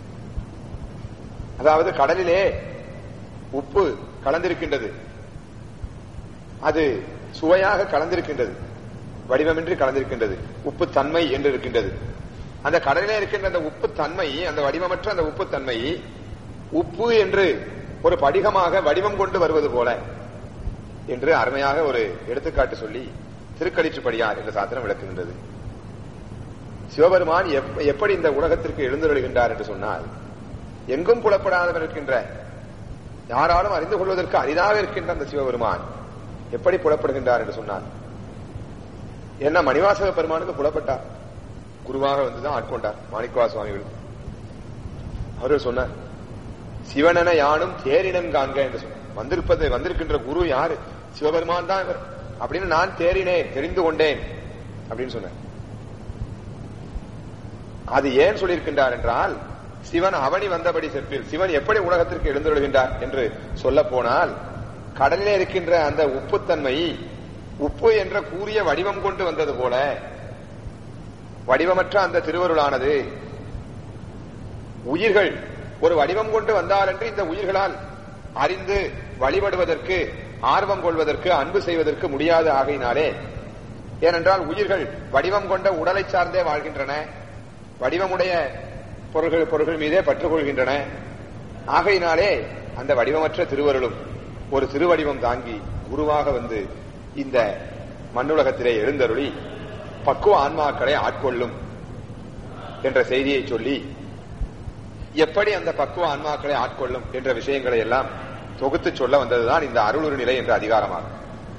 அதாவது கடலிலே உப்பு கலந்திருக்கின்றது அது சுவையாக கலந்திருக்கின்றது வடிவமின்றி கலந்திருக்கின்றது உப்பு தன்மை என்று இருக்கின்றது அந்த கடலிலே இருக்கின்ற அந்த உப்பு தன்மை அந்த வடிவமற்ற அந்த உப்பு தன்மை உப்பு என்று ஒரு படிகமாக வடிவம் கொண்டு வருவது போல என்று அருமையாக ஒரு எடுத்துக்காட்டு சொல்லி திருக்கடிச்சுப்படியார் என்ற சாத்திரம் விளக்குகின்றது சிவபெருமான் எப்- எப்படி இந்த உலகத்திற்கு எழுந்தருளுகின்றார் என்று சொன்னால் எங்கும் புலப்படாதவர் இருக்கின்ற யாராலும் அறிந்து கொள்வதற்கு அரிதாக இருக்கின்ற அந்த சிவபெருமான் எப்படி புலப்படுகின்றார் என்று சொன்னார் என்ன மணிவாசக பெருமானுக்கு புலப்பட்டார் குருவாக வந்துதான் ஆட்கொண்டார் மாணிக்கவா சுவாமிகள் அவர்கள் சொன்னார் சிவனென யானும் தேரினம் காண்க என்று சொன்னார் வந்திருப்பது வந்திருக்கின்ற குரு யாரு சிவபெருமான் தான் இவர் அப்படின்னு நான் தேறினேன் தெரிந்து கொண்டேன் அப்படின்னு சொன்னார் அது ஏன் சொல்லியிருக்கின்றார் என்றால் சிவன் அவனி வந்தபடி செப்பில் சிவன் எப்படி உலகத்திற்கு எழுந்துள்கின்றார் என்று சொல்ல போனால் கடலிலே இருக்கின்ற அந்த உப்புத்தன்மை உப்பு என்ற கூறிய வடிவம் கொண்டு வந்தது போல வடிவமற்ற அந்த திருவருளானது உயிர்கள் ஒரு வடிவம் கொண்டு வந்தாலன்றி இந்த உயிர்களால் அறிந்து வழிபடுவதற்கு ஆர்வம் கொள்வதற்கு அன்பு செய்வதற்கு முடியாத ஆகையினாலே ஏனென்றால் உயிர்கள் வடிவம் கொண்ட உடலை சார்ந்தே வாழ்கின்றன வடிவமுடைய பொருள்கள் பொருள்கள் மீதே பற்றுக் கொள்கின்றன ஆகையினாலே அந்த வடிவமற்ற திருவருளும் ஒரு திருவடிவம் தாங்கி குருவாக வந்து இந்த மண்ணுலகத்திலே எழுந்தருளி பக்குவ ஆன்மாக்களை ஆட்கொள்ளும் என்ற செய்தியை சொல்லி எப்படி அந்த பக்குவ ஆன்மாக்களை ஆட்கொள்ளும் என்ற விஷயங்களை எல்லாம் தொகுத்து சொல்ல வந்ததுதான் இந்த அருளுரு நிலை என்ற அதிகாரமாகும்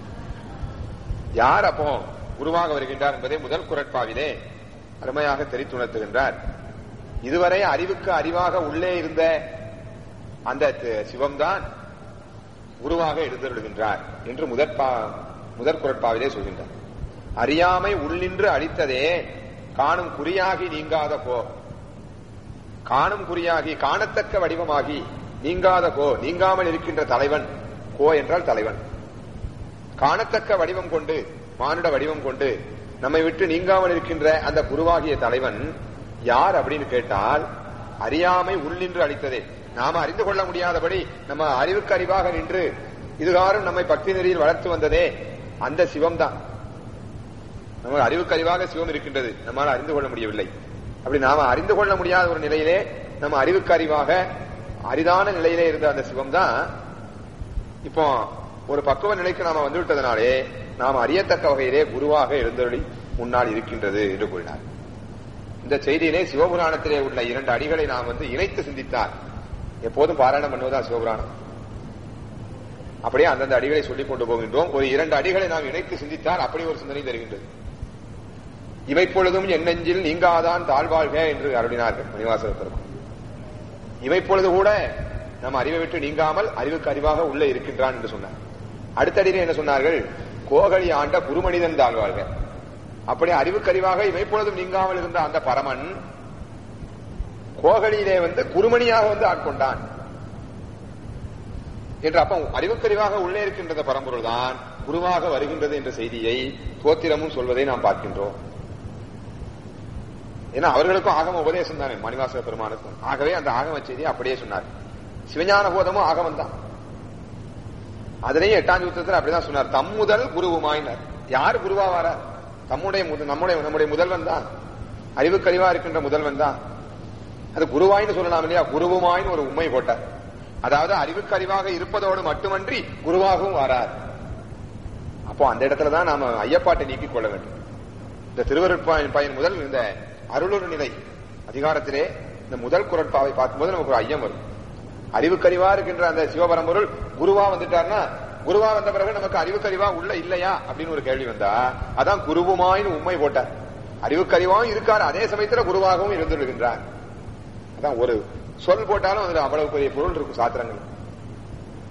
யார் அப்போ குருவாக வருகின்றார் என்பதை முதல் குரட்பாவிலே அருமையாக தெரித்துணர்த்துகின்றார் இதுவரை அறிவுக்கு அறிவாக உள்ளே இருந்த அந்த தி- சிவம்தான் குருவாக எழுந்தருளுகின்றார் என்று முதற் பா- முதற் குரட்பாவிலே சொல்கின்றார் அறியாமை உள்ளின்று அளித்ததே காணும் குறியாகி நீங்காத போ காணும் குறியாகி காணத்தக்க வடிவமாகி நீங்காத கோ நீங்காமல் இருக்கின்ற தலைவன் கோ என்றால் தலைவன் காணத்தக்க வடிவம் கொண்டு மானுட வடிவம் கொண்டு நம்மை விட்டு நீங்காமல் இருக்கின்ற அந்த குருவாகிய தலைவன் யார் அப்படின்னு கேட்டால் அறியாமை உள்ளின்று அளித்ததே நாம அறிந்து கொள்ள முடியாதபடி நம்ம அறிவுக்கு அறிவாக நின்று இதுகாரும் நம்மை பக்தி நெறியில் வளர்த்து வந்ததே அந்த சிவம் தான் நம்ம அறிவுக்கு அறிவாக சிவம் இருக்கின்றது நம்மால் அறிந்து கொள்ள முடியவில்லை அப்படி நாம அறிந்து கொள்ள முடியாத ஒரு நிலையிலே நம்ம அறிவுக்கு அறிவாக அரிதான நிலையிலே இருந்த அந்த சிவம் தான் இப்போ ஒரு பக்குவ நிலைக்கு நாம வந்து விட்டதனாலே நாம் அறியத்தக்க வகையிலே குருவாக எழுந்தருளி முன்னால் இருக்கின்றது என்று கூறினார் இந்த செய்தியிலே சிவபுராணத்திலே உள்ள இரண்டு அடிகளை நாம் வந்து இணைத்து சிந்தித்தார் எப்போதும் பாராயணம் பண்ணுவதா சிவபுராணம் அப்படியே அந்தந்த அடிகளை சொல்லிக் கொண்டு போகின்றோம் ஒரு இரண்டு அடிகளை நாம் இணைத்து சிந்தித்தால் அப்படி ஒரு சிந்தனை தருகின்றது இவை பொழுதும் என் நெஞ்சில் நீங்காதான் தாழ்வாழ்க என்று அருளினார்கள் மணிவாசக பெருமான் இவை பொழுது கூட நம் அறிவை விட்டு நீங்காமல் அறிவுக்கு அறிவாக உள்ளே இருக்கின்றான் என்று சொன்னார் அடுத்த அடியில் என்ன சொன்னார்கள் கோகலி ஆண்ட குருமனிதன் தாழ்வாழ்க அப்படி அறிவுக்கு அறிவாக இவை பொழுதும் நீங்காமல் இருந்த அந்த பரமன் கோகலியிலே வந்து குருமணியாக வந்து ஆட்கொண்டான் என்று அப்ப அறிவுக்கறிவாக உள்ளே இருக்கின்ற இந்த பரம்பொருள் தான் குருவாக வருகின்றது என்ற செய்தியை தோத்திரமும் சொல்வதை நாம் பார்க்கின்றோம் ஏன்னா அவர்களுக்கும் ஆகம உபதேசம் தானே மணிவாசக பெருமானுக்கும் ஆகவே அந்த ஆகம செய்தியை அப்படியே சொன்னார் சிவஞான போதமும் ஆகமம் தான் அதுலயும் எட்டாம் சூத்திரத்தில் அப்படிதான் சொன்னார் தம் முதல் குருவுமாயினார் யார் குருவா வாரார் தம்முடைய முத- நம்முடைய நம்முடைய முதல்வன் தான் அறிவுக்கறிவா இருக்கின்ற முதல்வன் தான் அது குருவாயின்னு சொல்லலாம் இல்லையா குருவுமாயின்னு ஒரு உண்மை போட்டார் அதாவது அறிவுக்கு அறிவாக இருப்பதோடு மட்டுமன்றி குருவாகவும் வாரார் அப்போ அந்த இடத்துல தான் நாம ஐயப்பாட்டை நீக்கிக் கொள்ள வேண்டும் இந்த திருவருட்பாயின் பயன் முதல் இந்த அருளுரு நிலை அதிகாரத்திலே இந்த முதல் குரட்பாவை பார்க்கும்போது நமக்கு ஒரு ஐயம் வரும் அறிவுக்கறிவா இருக்கின்ற அந்த சிவபரம்பொருள் குருவா வந்துட்டார்னா குருவா வந்த பிறகு நமக்கு அறிவுக்கறிவா உள்ள இல்லையா அப்படின்னு ஒரு கேள்வி வந்தா அதான் குருவுமாயின்னு உண்மை போட்டார் அறிவுக்கறிவாவும் இருக்கார் அதே சமயத்துல குருவாகவும் இருந்துடுகின்றார் அதான் ஒரு சொல் போட்டாலும் அதுல அவ்வளவு பெரிய பொருள் இருக்கும் சாத்திரங்கள்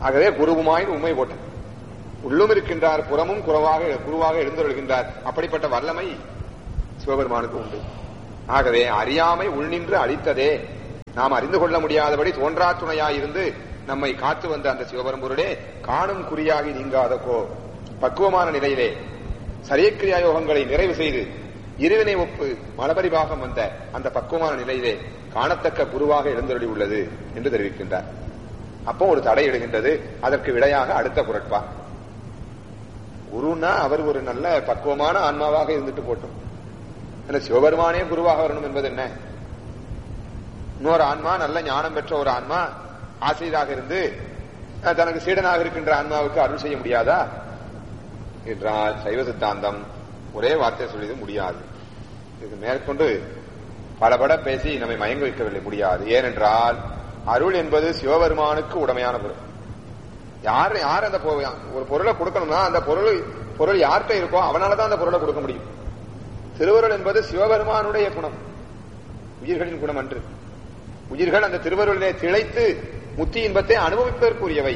ஆகவே குருவுமாய் உண்மை போட்டார் உள்ளும் இருக்கின்றார் புறமும் குறவாக குருவாக எழுந்தருள்கின்றார் அப்படிப்பட்ட வல்லமை சிவபெருமானுக்கு உண்டு ஆகவே அறியாமை உள்நின்று அழித்ததே நாம் அறிந்து கொள்ள முடியாதபடி தோன்றா துணையாயிருந்து நம்மை காத்து வந்த அந்த சிவபெரும்பொருளே காணும் குறியாகி நீங்காத கோ பக்குவமான நிலையிலே சரியக்கிரியா யோகங்களை நிறைவு செய்து இருவினை ஒப்பு மலபரிபாகம் வந்த அந்த பக்குவமான நிலையிலே காணத்தக்க குருவாக எழுந்தருளி உள்ளது என்று தெரிவிக்கின்றார் அப்போ ஒரு தடை எடுகின்றது அதற்கு விடையாக அடுத்த குரட்பா குருன்னா அவர் ஒரு நல்ல பக்குவமான ஆன்மாவாக இருந்துட்டு போட்டும் ஆனா சிவபெருமானே குருவாக வரணும் என்பது என்ன இன்னொரு ஆன்மா நல்ல ஞானம் பெற்ற ஒரு ஆன்மா ஆசிரியராக இருந்து அஹ், தனக்கு சீடனாக இருக்கின்ற ஆன்மாவுக்கு அருள் செய்ய முடியாதா என்றால் சைவ சித்தாந்தம் ஒரே வார்த்தை சொல்லியது முடியாது இதுக்கு மேற்கொண்டு பலபட பேசி நம்மை மயங்க வைக்கவில்லை முடியாது ஏனென்றால் அருள் என்பது சிவபெருமானுக்கு உடமையான பொருள் யார் யார் அந்த பொ- ஒரு பொருளை கொடுக்கணும்னா அந்த பொருள் பொருள் யார்கிட்ட இருக்கோ அவனால தான் அந்த பொருளை கொடுக்க முடியும் திருவருள் என்பது சிவபெருமானுடைய குணம் உயிர்களின் குணம் அன்று உயிர்கள் அந்த திருவருளிலே திளைத்து முத்தி இன்பத்தை அனுபவிப்பதற்குரியவை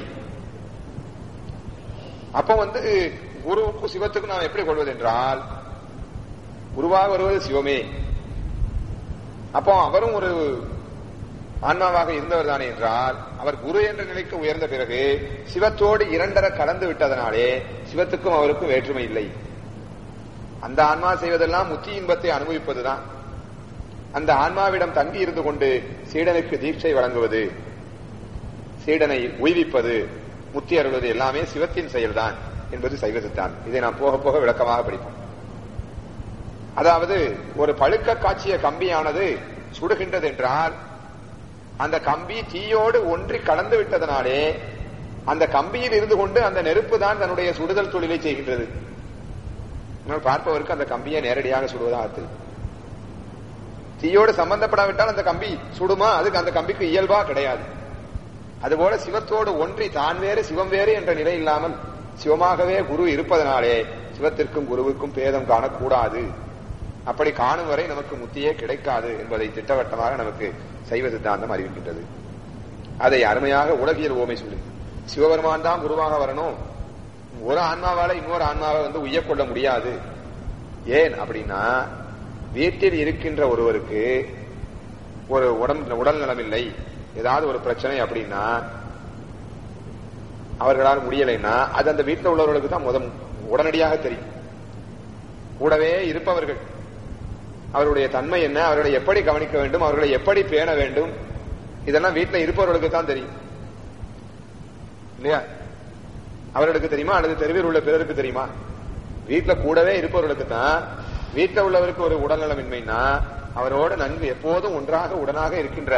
அப்ப வந்து குருவுக்கும் சிவத்துக்கும் நாம் எப்படி கொள்வது என்றால் குருவாக வருவது சிவமே அப்போ அவரும் ஒரு ஆன்மாவாக இருந்தவர் தானே என்றால் அவர் குரு என்ற நிலைக்கு உயர்ந்த பிறகு சிவத்தோடு இரண்டர கலந்து விட்டதனாலே சிவத்துக்கும் அவருக்கும் வேற்றுமை இல்லை அந்த ஆன்மா செய்வதெல்லாம் முத்தி இன்பத்தை அனுபவிப்பதுதான் அந்த ஆன்மாவிடம் தங்கி இருந்து கொண்டு சீடனுக்கு தீட்சை வழங்குவது சீடனை உய்விப்பது முத்தி அருள்வது எல்லாமே சிவத்தின் செயல்தான் என்பது சைவ சித்தாந்தம் இதை நாம் போக போக விளக்கமாக படிப்போம் அதாவது ஒரு பழுக்க காட்சிய கம்பியானது சுடுகின்றது என்றால் அந்த கம்பி தீயோடு ஒன்றி கலந்து விட்டதனாலே அந்த கம்பியில் இருந்து கொண்டு அந்த நெருப்பு தான் தன்னுடைய சுடுதல் தொழிலை செய்கின்றது ஆனால் பார்ப்பவருக்கு அந்த கம்பியை நேரடியாக சுடுவதாக தெரியும் தீயோடு சம்பந்தப்படாவிட்டால் அந்த கம்பி சுடுமா அதுக்கு அந்த கம்பிக்கு இயல்பா கிடையாது அதுபோல சிவத்தோடு ஒன்றி தான் வேறு சிவம் வேறு என்ற நிலை இல்லாமல் சிவமாகவே குரு இருப்பதனாலே சிவத்திற்கும் குருவுக்கும் பேதம் காணக்கூடாது அப்படி காணும் வரை நமக்கு முத்தியே கிடைக்காது என்பதை திட்டவட்டமாக நமக்கு சைவ சித்தாந்தம் அறிவிக்கின்றது அதை அருமையாக உலகியல் ஓமை சொல்லி சிவபெருமான் தான் குருவாக வரணும் ஒரு ஆன்மாவால இன்னொரு ஆன்மாவை வந்து உய்யக்கொள்ள முடியாது ஏன் அப்படின்னா வீட்டில் இருக்கின்ற ஒருவருக்கு ஒரு உடம்பு உடல் நலமில்லை ஏதாவது ஒரு பிரச்சனை அப்படின்னா அவர்களால் முடியலைன்னா அது அந்த வீட்டில் உள்ளவர்களுக்கு தான் முதல் உடனடியாக தெரியும் கூடவே இருப்பவர்கள் அவருடைய தன்மை என்ன அவர்களை எப்படி கவனிக்க வேண்டும் அவர்களை எப்படி பேண வேண்டும் இதெல்லாம் வீட்டில் இருப்பவர்களுக்கு தான் தெரியும் இல்லையா அவர்களுக்கு தெரியுமா அல்லது தெருவில் உள்ள பிறருக்கு தெரியுமா வீட்டுல கூடவே இருப்பவர்களுக்கு தான் வீட்டில் உள்ளவருக்கு ஒரு உடல்நலமின்மைனா அவரோடு நன்கு எப்போதும் ஒன்றாக உடனாக இருக்கின்ற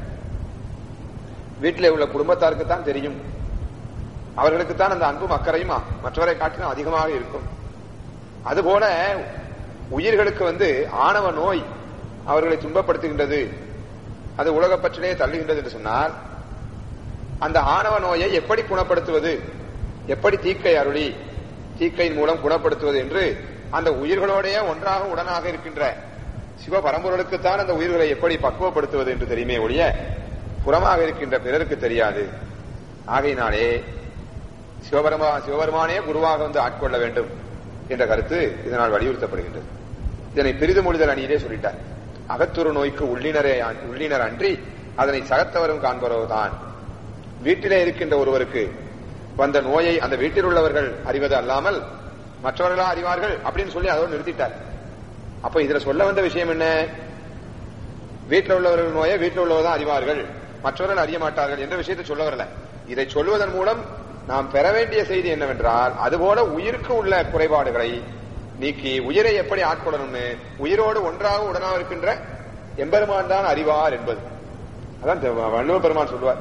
வீட்டிலே உள்ள குடும்பத்தாருக்கு தான் தெரியும் அவர்களுக்கு தான் அந்த அன்பும் அக்கறையும் மற்றவரை காட்டிலும் அதிகமாக இருக்கும் அதுபோல உயிர்களுக்கு வந்து ஆணவ நோய் அவர்களை துன்பப்படுத்துகின்றது அது உலகப் பற்றிலே தள்ளுகின்றது என்று சொன்னால் அந்த ஆணவ நோயை எப்படி குணப்படுத்துவது எப்படி தீக்கை அருளி தீக்கையின் மூலம் குணப்படுத்துவது என்று அந்த உயிர்களோடைய ஒன்றாக உடனாக இருக்கின்ற சிவ பரம்பொருளுக்குத்தான் அந்த உயிர்களை எப்படி பக்குவப்படுத்துவது என்று தெரியுமே ஒழிய புறமாக இருக்கின்ற பிறருக்கு தெரியாது ஆகையினாலே சிவபெருமா சிவபெருமானே குருவாக வந்து ஆட்கொள்ள வேண்டும் என்ற கருத்து இதனால் வலியுறுத்தப்படுகின்றது இதனை பிரிது மொழிதல் அணியிலே சொல்லிட்டார் அகத்துரு நோய்க்கு உள்ளினரே உள்ளினர் அன்றி அதனை சகத்தவரும் காண்பவரோ தான் வீட்டிலே இருக்கின்ற ஒருவருக்கு வந்த நோயை அந்த வீட்டில் உள்ளவர்கள் அறிவது அல்லாமல் மற்றவர்களா அறிவார்கள் அப்படின்னு சொல்லி அதோடு நிறுத்திட்டார் அப்ப இதுல சொல்ல வந்த விஷயம் என்ன வீட்டில் உள்ளவர்கள் நோயை வீட்டில் உள்ளவர் தான் அறிவார்கள் மற்றவர்கள் அறிய மாட்டார்கள் என்ற விஷயத்தை சொல்ல வரல இதை சொல்வதன் மூலம் நாம் பெற வேண்டிய செய்தி என்னவென்றால் அதுபோல உயிருக்கு உள்ள குறைபாடுகளை நீக்கி உயிரை எப்படி ஆட்கொள்ளணும்னு உயிரோடு ஒன்றாக உடனாக இருக்கின்ற எம்பெருமான் தான் அறிவார் என்பது அதான் வள்ளுவ பெருமான் சொல்லுவார்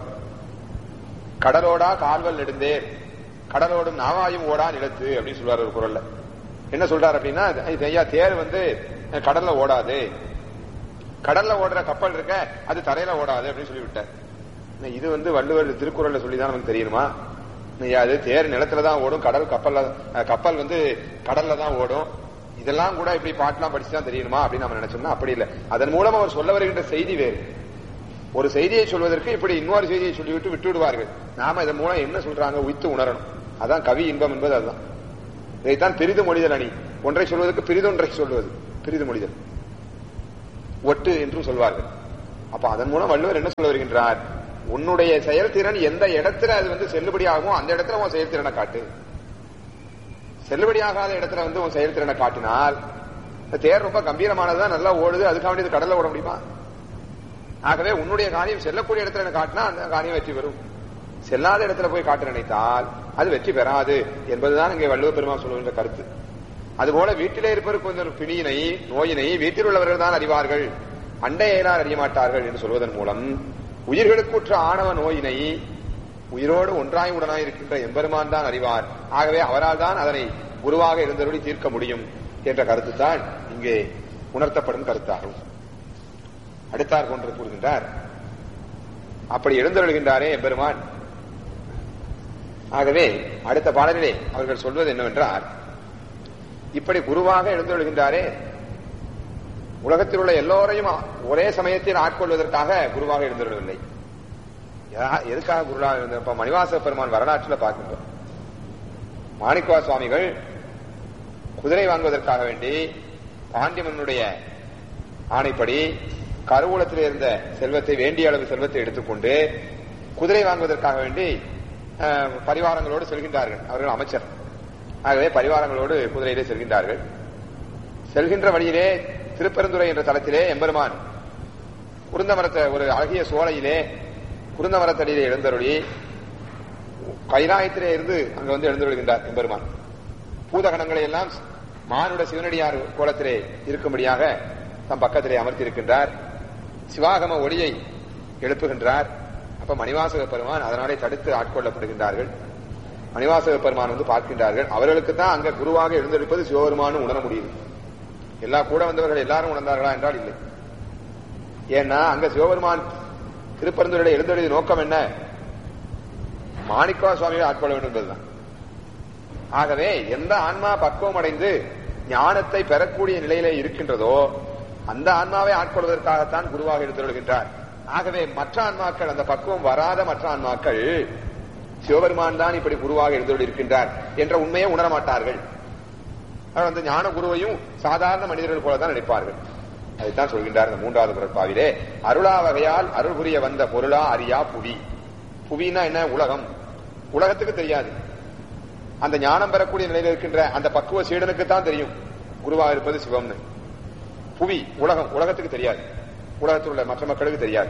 கடலோடா கால்வல் நெடுந்தேர் கடலோடும் நாவாயும் ஓடா நிலத்து அப்படின்னு சொல்லுவார் ஒரு குரல்ல என்ன சொல்றாரு அப்படின்னா இது ஐயா தேர் வந்து கடல்ல ஓடாது கடல்ல ஓடுற கப்பல் இருக்க அது தரையில ஓடாது அப்படின்னு சொல்லிவிட்டார் இது வந்து வள்ளுவர் திருக்குறள்ல சொல்லிதான் நமக்கு தெரியணுமா அது தேர் நிலத்துல தான் ஓடும் கடல் கப்பல்ல கப்பல் வந்து கடல்ல தான் ஓடும் இதெல்லாம் கூட இப்படி பாட்டுலாம் படிச்சுதான் தெரியணுமா அப்படின்னு நம்ம நினைச்சோம்னா அப்படி இல்லை அதன் மூலம் அவர் சொல்ல வருகின்ற செய்தி வேறு ஒரு செய்தியை சொல்வதற்கு இப்படி இன்னொரு செய்தியை சொல்லிவிட்டு விட்டு விடுவார்கள் நாம இதன் மூலம் என்ன சொல்றாங்க உய்த்து உணரணும் அதான் கவி இன்பம் என்பது அதுதான் இதைத்தான் பிரிது மொழிதல் அணி ஒன்றை சொல்வதற்கு பிரிதொன்றை சொல்வது பிரிது மொழிதல் ஒட்டு என்றும் சொல்வார்கள் அப்ப அதன் மூலம் வள்ளுவர் என்ன சொல்ல வருகின்றார் உன்னுடைய செயல்திறன் எந்த இடத்துல அது வந்து செல்லுபடியாகுமோ அந்த இடத்துல உன் செயல்திறனை காட்டு செல்லுபடியாகாத இடத்துல வந்து உன் செயல்திறனை காட்டினால் இந்த தேர் ரொம்ப கம்பீரமானதுதான் நல்லா ஓடுது அதுக்காக வேண்டியது கடல்ல ஓட முடியுமா ஆகவே உன்னுடைய காரியம் செல்லக்கூடிய இடத்துல எனக்கு காட்டினா அந்த காரியம் வெற்றி பெறும் செல்லாத இடத்துல போய் காட்ட நினைத்தால் அது வெற்றி பெறாது என்பதுதான் இங்கே வள்ளுவ பெருமா சொல்லுகின்ற கருத்து அதுபோல வீட்டிலே இருப்பவர் கொஞ்சம் பிணியினை நோயினை வீட்டில் உள்ளவர்கள் தான் அறிவார்கள் அண்டையெல்லாம் அறிய மாட்டார்கள் என்று சொல்வதன் மூலம் உயிர்களுக்குற்ற ஆணவ நோயினை உயிரோடு ஒன்றாய் உடனாய் இருக்கின்ற எம்பெருமான் தான் அறிவார் ஆகவே அவரால் தான் அதனை குருவாக இருந்தபடி தீர்க்க முடியும் என்ற கருத்து தான் இங்கே உணர்த்தப்படும் கருத்தாகும் அடுத்தார் கொன்று கூறுகின்றார் அப்படி எழுந்தருள்கின்றாரே எம்பெருமான் ஆகவே அடுத்த பாடலிலே அவர்கள் சொல்வது என்னவென்றால் இப்படி குருவாக எழுந்தருள்கின்றாரே உலகத்தில் உள்ள எல்லோரையும் ஒரே சமயத்தில் ஆட்கொள்வதற்காக குருவாக எழுந்தருளவில்லை எதுக்காக குருவாக இருந்த இப்ப மணிவாச பெருமான் வரலாற்றில் பார்க்கின்றோம் மாணிக்கவா சுவாமிகள் குதிரை வாங்குவதற்காக வேண்டி பாண்டியமனுடைய ஆணைப்படி கருவூலத்தில் இருந்த செல்வத்தை வேண்டிய அளவு செல்வத்தை எடுத்துக்கொண்டு குதிரை வாங்குவதற்காக வேண்டி பரிவாரங்களோடு செல்கின்றார்கள் அவர்கள் அமைச்சர் ஆகவே பரிவாரங்களோடு குதிரையிலே செல்கின்றார்கள் செல்கின்ற வழியிலே திருப்பெருந்துறை என்ற தளத்திலே எம்பெருமான் குருந்த மரத்தை ஒரு அழகிய சோலையிலே குருந்த மரத்தடியிலே எழுந்தருளி கைலாயத்திலே இருந்து அங்க வந்து எழுந்தருள்கின்றார் எம்பெருமான் பூதகணங்களை எல்லாம் மானுட சிவனடியார் கோலத்திலே இருக்கும்படியாக தம் பக்கத்திலே அமர்த்தி இருக்கின்றார் சிவாகம ஒளியை எழுப்புகின்றார் அப்ப மணிவாசக பெருமான் அதனாலே தடுத்து ஆட்கொள்ளப்படுகின்றார்கள் மணிவாசக பெருமான் வந்து பார்க்கின்றார்கள் அவர்களுக்கு தான் அங்க குருவாக எழுந்தெடுப்பது சிவபெருமானும் உணர முடியுது எல்லா கூட வந்தவர்கள் எல்லாரும் உணர்ந்தார்களா என்றால் இல்லை ஏன்னா அங்க சிவபெருமான் திருப்பரந்துரையில எழுந்தெழுதிய நோக்கம் என்ன மாணிக்கவா சுவாமியை ஆட்கொள்ள வேண்டும் என்பதுதான் ஆகவே எந்த ஆன்மா பக்குவம் அடைந்து ஞானத்தை பெறக்கூடிய நிலையிலே இருக்கின்றதோ அந்த ஆன்மாவை ஆட்கொள்வதற்காகத்தான் குருவாக எழுந்தருள்கின்றார் ஆகவே மற்ற ஆன்மாக்கள் அந்த பக்குவம் வராத மற்ற ஆன்மாக்கள் சிவபெருமான் தான் இப்படி குருவாக எழுந்தருள் இருக்கின்றார் என்ற உண்மையை உணர மாட்டார்கள் அந்த ஞான குருவையும் சாதாரண மனிதர்கள் போலதான் நினைப்பார்கள் அதைத்தான் சொல்கின்றார் இந்த மூன்றாவது பிறப்பாவிலே அருளா வகையால் அருள் புரிய வந்த பொருளா அறியா புவி புவினா என்ன உலகம் உலகத்துக்கு தெரியாது அந்த ஞானம் பெறக்கூடிய நிலையில் இருக்கின்ற அந்த பக்குவ சீடனுக்கு தான் தெரியும் குருவாக இருப்பது சிவம்னு புவி உலகம் உலகத்துக்கு தெரியாது உலகத்தில் உள்ள மற்ற மக்களுக்கு தெரியாது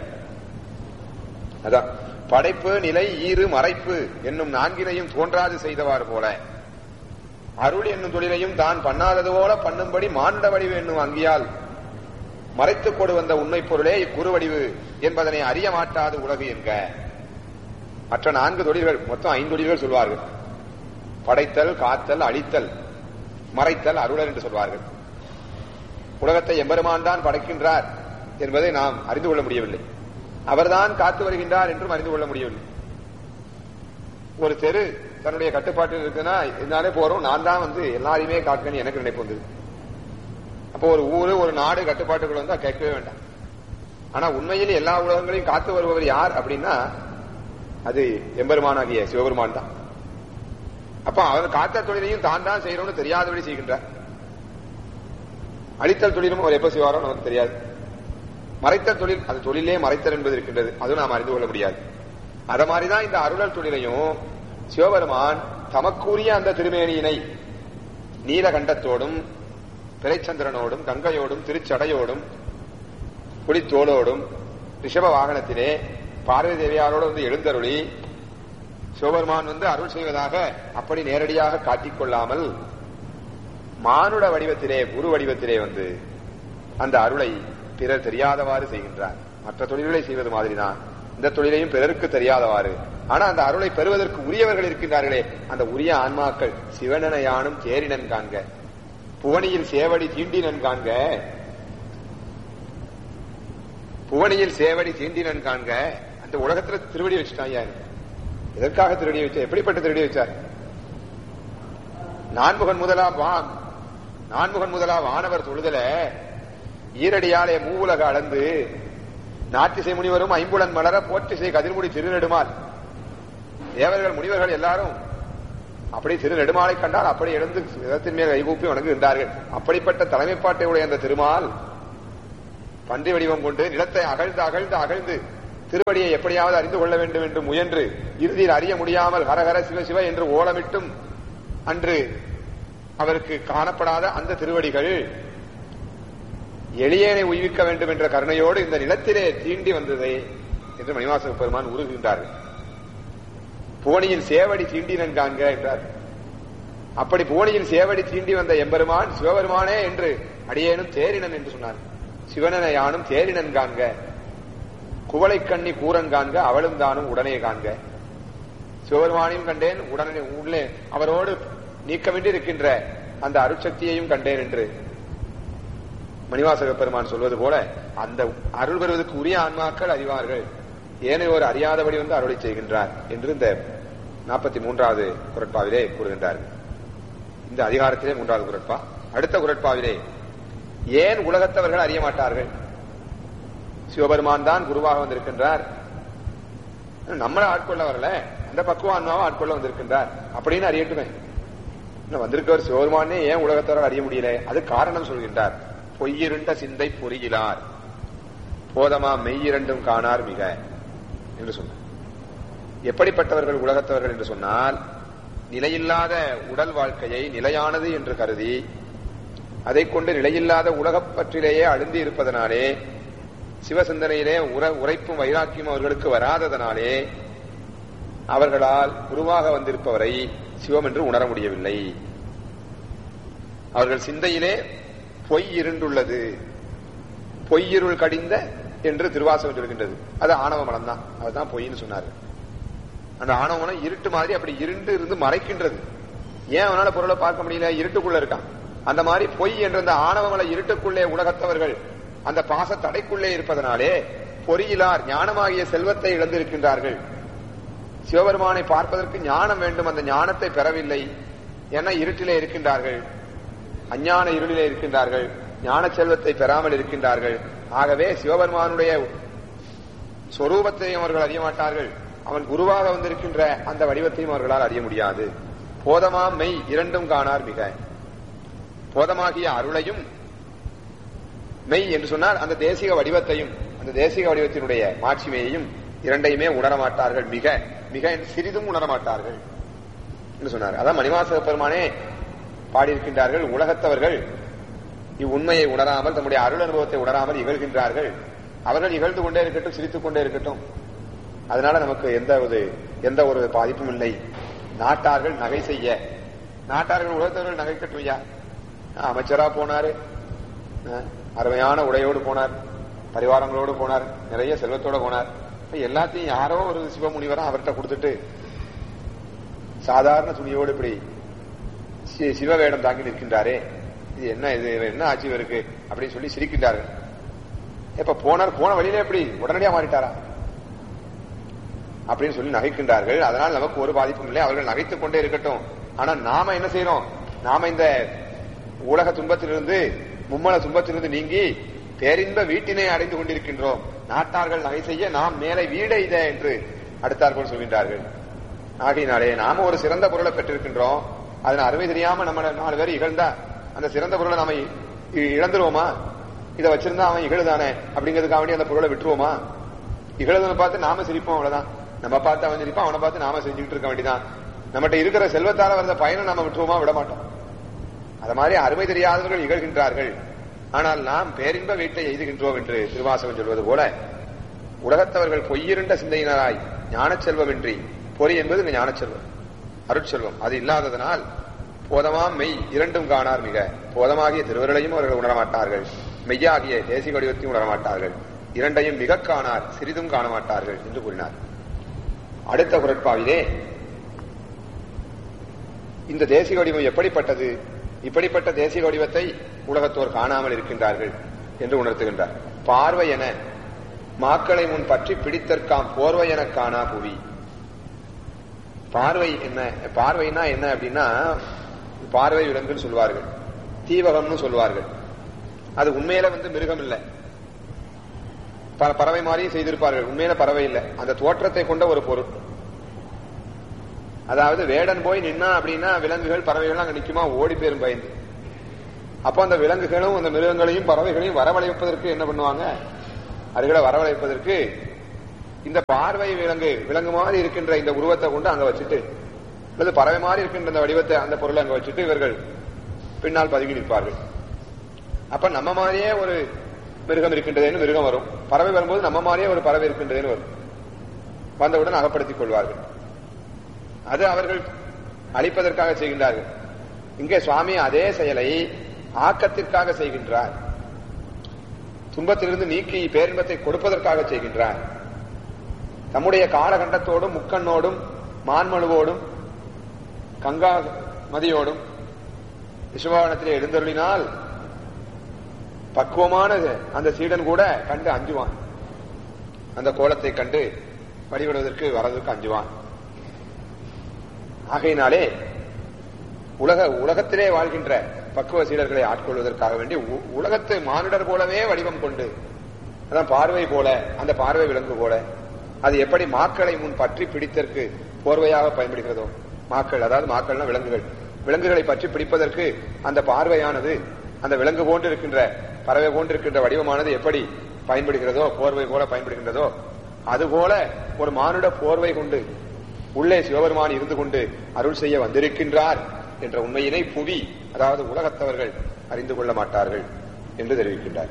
அதான் படைப்பு நிலை ஈறு மறைப்பு என்னும் நான்கினையும் தோன்றாது செய்தவாறு போல அருள் என்னும் தொழிலையும் தான் பண்ணாதது போல பண்ணும்படி மானுட வடிவு என்னும் அங்கியால் மறைத்துக் கொடு வந்த உண்மை பொருளே இக்குரு வடிவு என்பதனை அறிய மாட்டாது உலகு என்க மற்ற நான்கு தொழில்கள் மொத்தம் ஐந்து தொழில்கள் சொல்வார்கள் படைத்தல் காத்தல் அழித்தல் மறைத்தல் அருளர் என்று சொல்வார்கள் உலகத்தை எம்பெருமான் தான் படைக்கின்றார் என்பதை நாம் அறிந்து கொள்ள முடியவில்லை அவர்தான் காத்து வருகின்றார் என்றும் அறிந்து கொள்ள முடியவில்லை ஒரு தெரு தன்னுடைய கட்டுப்பாட்டில் இருக்குன்னா இதனாலே போறோம் நான் தான் வந்து எல்லாரையுமே காக்கணும்னு எனக்கு நினைப்பு வந்தது அப்போ ஒரு ஊரு ஒரு நாடு கட்டுப்பாட்டுக்குள்ள வந்தா கேட்கவே வேண்டாம் ஆனா உண்மையில் எல்லா உலகங்களையும் காத்து வருபவர் யார் அப்படின்னா அது எம்பெருமானாகிய சிவபெருமான் தான் அப்ப அவர் காத்த தொழிலையும் தான் தான் செய்யணும்னு தெரியாதபடி செய்கின்றார் அழித்தல் தொழிலும் அவர் எப்ப செய்வாரோ நமக்கு தெரியாது மறைத்தல் தொழில் அது தொழிலே மறைத்தல் என்பது இருக்கின்றது அதுவும் நாம் அறிந்து கொள்ள முடியாது அத மாதிரிதான் இந்த அருளல் தொழிலையும் சிவபெருமான் தமக்குரிய அந்த திருமேனியினை நீலகண்டத்தோடும் பிறைச்சந்திரனோடும் கங்கையோடும் திருச்சடையோடும் புலித்தோளோடும் ரிஷப வாகனத்திலே பார்வதி தேவியாரோடு வந்து எழுந்தருளி சிவபெருமான் வந்து அருள் செய்வதாக அப்படி நேரடியாக காட்டிக்கொள்ளாமல் மானுட வடிவத்திலே குரு வடிவத்திலே வந்து அந்த அருளை பிறர் தெரியாதவாறு செய்கின்றார் மற்ற தொழில்களை செய்வது மாதிரிதான் இந்த தொழிலையும் பிறருக்கு தெரியாதவாறு ஆனா அந்த அருளை பெறுவதற்கு உரியவர்கள் இருக்கின்றார்களே அந்த உரிய ஆன்மாக்கள் சிவனன யானும் தேரினன் காண்க புவனியில் சேவடி தீண்டினன் காண்க புவனியில் சேவடி தீண்டினன் காண்க அந்த உலகத்துல திருவடி வச்சுட்டாங்க எதற்காக திருடி வச்சார் எப்படிப்பட்ட திருடி வச்சார் நான்முகன் முதலா வான் நான்முகன் முதலா வானவர் தொழுதல ஈரடியாலே மூவுலக அளந்து நாட்டிசை முனிவரும் ஐம்புலன் மலர போற்றிசை கதிர்முடி திருநெடுமால் தேவர்கள் முனிவர்கள் எல்லாரும் அப்படி திரு நெடுமாலை கண்டால் அப்படி எழுந்து விதத்தின் மேல் கைகூப்பி வணங்குகின்றார்கள் அப்படிப்பட்ட தலைமைப்பாட்டை உடைய அந்த திருமால் பன்றி வடிவம் கொண்டு நிலத்தை அகழ்ந்து அகழ்ந்து அகழ்ந்து திருவடியை எப்படியாவது அறிந்து கொள்ள வேண்டும் என்று முயன்று இறுதியில் அறிய முடியாமல் ஹரஹர சிவ சிவ என்று ஓலமிட்டும் அன்று அவருக்கு காணப்படாத அந்த திருவடிகள் எளியனை உய்விக்க வேண்டும் என்ற கருணையோடு இந்த நிலத்திலே தீண்டி வந்ததே என்று மணிவாசக பெருமான் உருகுகின்றார்கள் புவனியில் சேவடி தீண்டினன் காண்க என்றார் அப்படி புவனியில் சேவடி தீண்டி வந்த எம்பெருமான் சிவபெருமானே என்று அடியேனும் தேரினன் என்று சொன்னார் சிவனனை யானும் தேரினன் காண்க குவளை கண்ணி கூரன் காண்க அவளும் தானும் உடனே காண்க சிவபெருமானையும் கண்டேன் உடனே உள்ளே அவரோடு நீக்கமின்றி இருக்கின்ற அந்த அருட்சக்தியையும் கண்டேன் என்று மணிவாசக பெருமான் சொல்வது போல அந்த அருள் பெறுவதற்கு உரிய ஆன்மாக்கள் அறிவார்கள் ஏனையோர் அறியாதபடி வந்து அருளை செய்கின்றார் என்று இந்த நாற்பத்தி மூன்றாவது குரட்பாவிலே கூறுகின்றார் இந்த அதிகாரத்திலே மூன்றாவது குரட்பா அடுத்த குரட்பாவிலே ஏன் உலகத்தவர்கள் அறிய மாட்டார்கள் சிவபெருமான் தான் குருவாக வந்திருக்கின்றார் நம்மளை ஆட்கொள்ள வரல அந்த பக்குவான்மாவை ஆட்கொள்ள வந்திருக்கின்றார் அப்படின்னு அறியட்டுமே இன்னும் வந்திருக்கவர் சிவபெருமானே ஏன் உலகத்தவர்கள் அறிய முடியல அது காரணம் சொல்கின்றார் பொய்யிருண்ட சிந்தை பொறியிலார் போதமா மெய்யிரண்டும் காணார் மிக என்று சொன்னார் எப்படிப்பட்டவர்கள் உலகத்தவர்கள் என்று சொன்னால் நிலையில்லாத உடல் வாழ்க்கையை நிலையானது என்று கருதி அதை கொண்டு நிலையில்லாத உலகப் பற்றிலேயே அழுந்தி இருப்பதனாலே சிவசிந்தனையிலே உர உரைப்பும் வைராக்கியம் அவர்களுக்கு வராததனாலே அவர்களால் குருவாக வந்திருப்பவரை சிவம் என்று உணர முடியவில்லை அவர்கள் சிந்தையிலே பொய் இருண்டுள்ளது பொய்யிருள் கடிந்த என்று திருவாசகம் சொல்கின்றது அது ஆணவ மலம் தான் அதுதான் பொய்ன்னு சொன்னாரு அந்த ஆணவ மலம் இருட்டு மாதிரி அப்படி இருண்டு இருந்து மறைக்கின்றது ஏன் அவனால பொருளை பார்க்க முடியல இருட்டுக்குள்ள இருக்கான் அந்த மாதிரி பொய் என்ற அந்த ஆணவ மலை இருட்டுக்குள்ளே உலகத்தவர்கள் அந்த பாச தடைக்குள்ளே இருப்பதனாலே பொறியிலார் ஞானமாகிய செல்வத்தை இழந்திருக்கின்றார்கள் சிவபெருமானை பார்ப்பதற்கு ஞானம் வேண்டும் அந்த ஞானத்தை பெறவில்லை என இருட்டிலே இருக்கின்றார்கள் அஞ்ஞான இருளிலே இருக்கின்றார்கள் ஞான செல்வத்தை பெறாமல் இருக்கின்றார்கள் ஆகவே சிவபெருமானுடைய சொரூபத்தையும் அவர்கள் அறிய மாட்டார்கள் அவன் குருவாக வந்திருக்கின்ற அந்த வடிவத்தையும் அவர்களால் அறிய முடியாது போதமா மெய் இரண்டும் காணார் மிக போதமாகிய அருளையும் மெய் என்று சொன்னால் அந்த தேசிக வடிவத்தையும் அந்த தேசிக வடிவத்தினுடைய மாட்சிமையையும் இரண்டையுமே உணரமாட்டார்கள் மிக மிக சிறிதும் உணரமாட்டார்கள் என்று சொன்னார் அதான் மணிவாசக பெருமானே பாடியிருக்கின்றார்கள் உலகத்தவர்கள் இவ்வுண்மையை உணராமல் தம்முடைய அருள் அனுபவத்தை உணராமல் இகழ்கின்றார்கள் அவர்கள் இகழ்ந்து கொண்டே இருக்கட்டும் சிரித்துக் கொண்டே இருக்கட்டும் அதனால நமக்கு எந்த ஒரு எந்த ஒரு பாதிப்பும் இல்லை நாட்டார்கள் நகை செய்ய நாட்டார்கள் உலகத்தவர்கள் நகைக்கட்டும் ஐயா அமைச்சரா போனாரு அருமையான உடையோடு போனார் பரிவாரங்களோடு போனார் நிறைய செல்வத்தோட போனார் எல்லாத்தையும் யாரோ ஒரு சிவமுனிவரா அவர்கிட்ட கொடுத்துட்டு சாதாரண துணியோடு இப்படி சிவவேடம் தாங்கி நிற்கின்றாரே இது என்ன இது என்ன ஆட்சி இருக்கு அப்படின்னு சொல்லி சிரிக்கின்றார்கள் இப்ப போனார் போன வழியில எப்படி உடனடியா மாறிட்டாரா அப்படின்னு சொல்லி நகைக்கின்றார்கள் அதனால் நமக்கு ஒரு பாதிப்பும் இல்லை அவர்கள் நகைத்துக் கொண்டே இருக்கட்டும் ஆனா நாம என்ன செய்யறோம் நாம இந்த உலக துன்பத்திலிருந்து மும்மல துன்பத்திலிருந்து நீங்கி பேரின்ப வீட்டினை அடைந்து கொண்டிருக்கின்றோம் நாட்டார்கள் நகை செய்ய நாம் மேலே வீடை இத என்று அடுத்தார்கள் சொல்கின்றார்கள் ஆகையினாலே நாம ஒரு சிறந்த பொருளை பெற்றிருக்கின்றோம் அதன் அருமை தெரியாம நம்ம நாலு பேர் இகழ்ந்தா அந்த சிறந்த பொருளை நாம இழந்துருவோமா இதை வச்சிருந்தா அவன் இகழுதானே அப்படிங்கிறதுக்காக வேண்டி அந்த பொருளை விட்டுருவோமா இகழுதனை பார்த்து நாம சிரிப்போம் அவ்வளவுதான் நம்ம பார்த்து அவன் சிரிப்பான் அவனை பார்த்து நாம செஞ்சுக்கிட்டு இருக்க வேண்டியதான் நம்மகிட்ட இருக்கிற செல்வத்தால வந்த பயனை நாம விட்டுருவோமா விட மாட்டோம் அது மாதிரி அருமை தெரியாதவர்கள் இகழ்கின்றார்கள் ஆனால் நாம் பேரின்ப வீட்டை எய்துகின்றோம் என்று திருவாசகம் சொல்வது போல உலகத்தவர்கள் பொய்யிருண்ட சிந்தையினராய் ஞானச்செல்வமின்றி பொறி என்பது இந்த ஞானச்செல்வம் அருட்செல்வம் அது இல்லாததனால் போதமாம் மெய் இரண்டும் காணார் மிக போதமாகிய திருவருளையும் அவர்கள் உணரமாட்டார்கள் மெய்யாகிய தேசிய வடிவத்தையும் உணரமாட்டார்கள் இரண்டையும் மிக காணார் சிறிதும் காண மாட்டார்கள் என்று கூறினார் அடுத்த குரட்பாவிலே இந்த தேசிய வடிவம் எப்படிப்பட்டது இப்படிப்பட்ட தேசிய வடிவத்தை உலகத்தோர் காணாமல் இருக்கின்றார்கள் என்று உணர்த்துகின்றார் பார்வை என மாக்களை முன் பற்றி பிடித்தற்காம் போர்வை என காணா புவி பார்வை என்ன பார்வைனா என்ன அப்படின்னா பார்வை விலங்குன்னு சொல்லுவார்கள் தீவகம்னு சொல்லுவார்கள் அது உண்மையில வந்து மிருகம் இல்லை ப- பறவை மாதிரியும் செய்திருப்பார்கள் உண்மையில பறவை இல்லை அந்த தோற்றத்தை கொண்ட ஒரு பொருள் அதாவது வேடன் போய் நின்னா அப்படின்னா விலங்குகள் பறவைகள் அங்க நிக்குமா ஓடி போயிரும் பயந்து அப்ப அந்த விலங்குகளும் அந்த மிருகங்களையும் பறவைகளையும் வரவழைப்பதற்கு என்ன பண்ணுவாங்க அதுகளை வரவழைப்பதற்கு இந்த பார்வை விலங்கு விலங்கு மாதிரி இருக்கின்ற இந்த உருவத்தை கொண்டு அங்க வச்சுட்டு அல்லது பறவை மாதிரி இருக்கின்ற அந்த வடிவத்தை அந்த பொருளை அங்க வச்சுட்டு இவர்கள் பின்னால் பதுங்கி நிற்பார்கள் அப்ப நம்ம மாதிரியே ஒரு மிருகம் இருக்கின்றதுன்னு மிருகம் வரும் பறவை வரும்போது நம்ம மாதிரியே ஒரு பறவை இருக்கின்றதுன்னு வரும் வந்தவுடன் அகப்படுத்திக் கொள்வார்கள் அது அவர்கள் அழிப்பதற்காக செய்கின்றார்கள் இங்கே சுவாமி அதே செயலை ஆக்கத்திற்காக செய்கின்றார் துன்பத்திலிருந்து நீக்கி பேரின்பத்தை கொடுப்பதற்காக செய்கின்றார் தம்முடைய காலகண்டத்தோடும் முக்கண்ணோடும் மான்மழுவோடும் கங்கா மதியோடும் விஸ்வவாகனத்திலே எழுந்தருளினால் பக்குவமான அந்த சீடன் கூட கண்டு அஞ்சுவான் அந்த கோலத்தை கண்டு வழிபடுவதற்கு வரதற்கு அஞ்சுவான் ஆகையினாலே உலக உலகத்திலே வாழ்கின்ற பக்குவ சீடர்களை ஆட்கொள்வதற்காக வேண்டி உ- உலகத்து மானிடர் போலவே வடிவம் கொண்டு அதான் பார்வை போல அந்த பார்வை விலங்கு போல அது எப்படி மாக்களை முன் பற்றி பிடித்தற்கு போர்வையாக பயன்படுகிறதோ மாக்கள் அதாவது மாக்கள்னா விலங்குகள் விலங்குகளை பற்றி பிடிப்பதற்கு அந்த பார்வையானது அந்த விலங்கு போன்று இருக்கின்ற பறவை போன்று இருக்கின்ற வடிவமானது எப்படி பயன்படுகிறதோ போர்வை போல பயன்படுகின்றதோ அதுபோல ஒரு மானுட போர்வை கொண்டு உள்ளே சிவபெருமான் இருந்து கொண்டு அருள் செய்ய வந்திருக்கின்றார் என்ற உண்மையினை புவி அதாவது உலகத்தவர்கள் அறிந்து கொள்ள மாட்டார்கள் என்று தெரிவிக்கின்றார்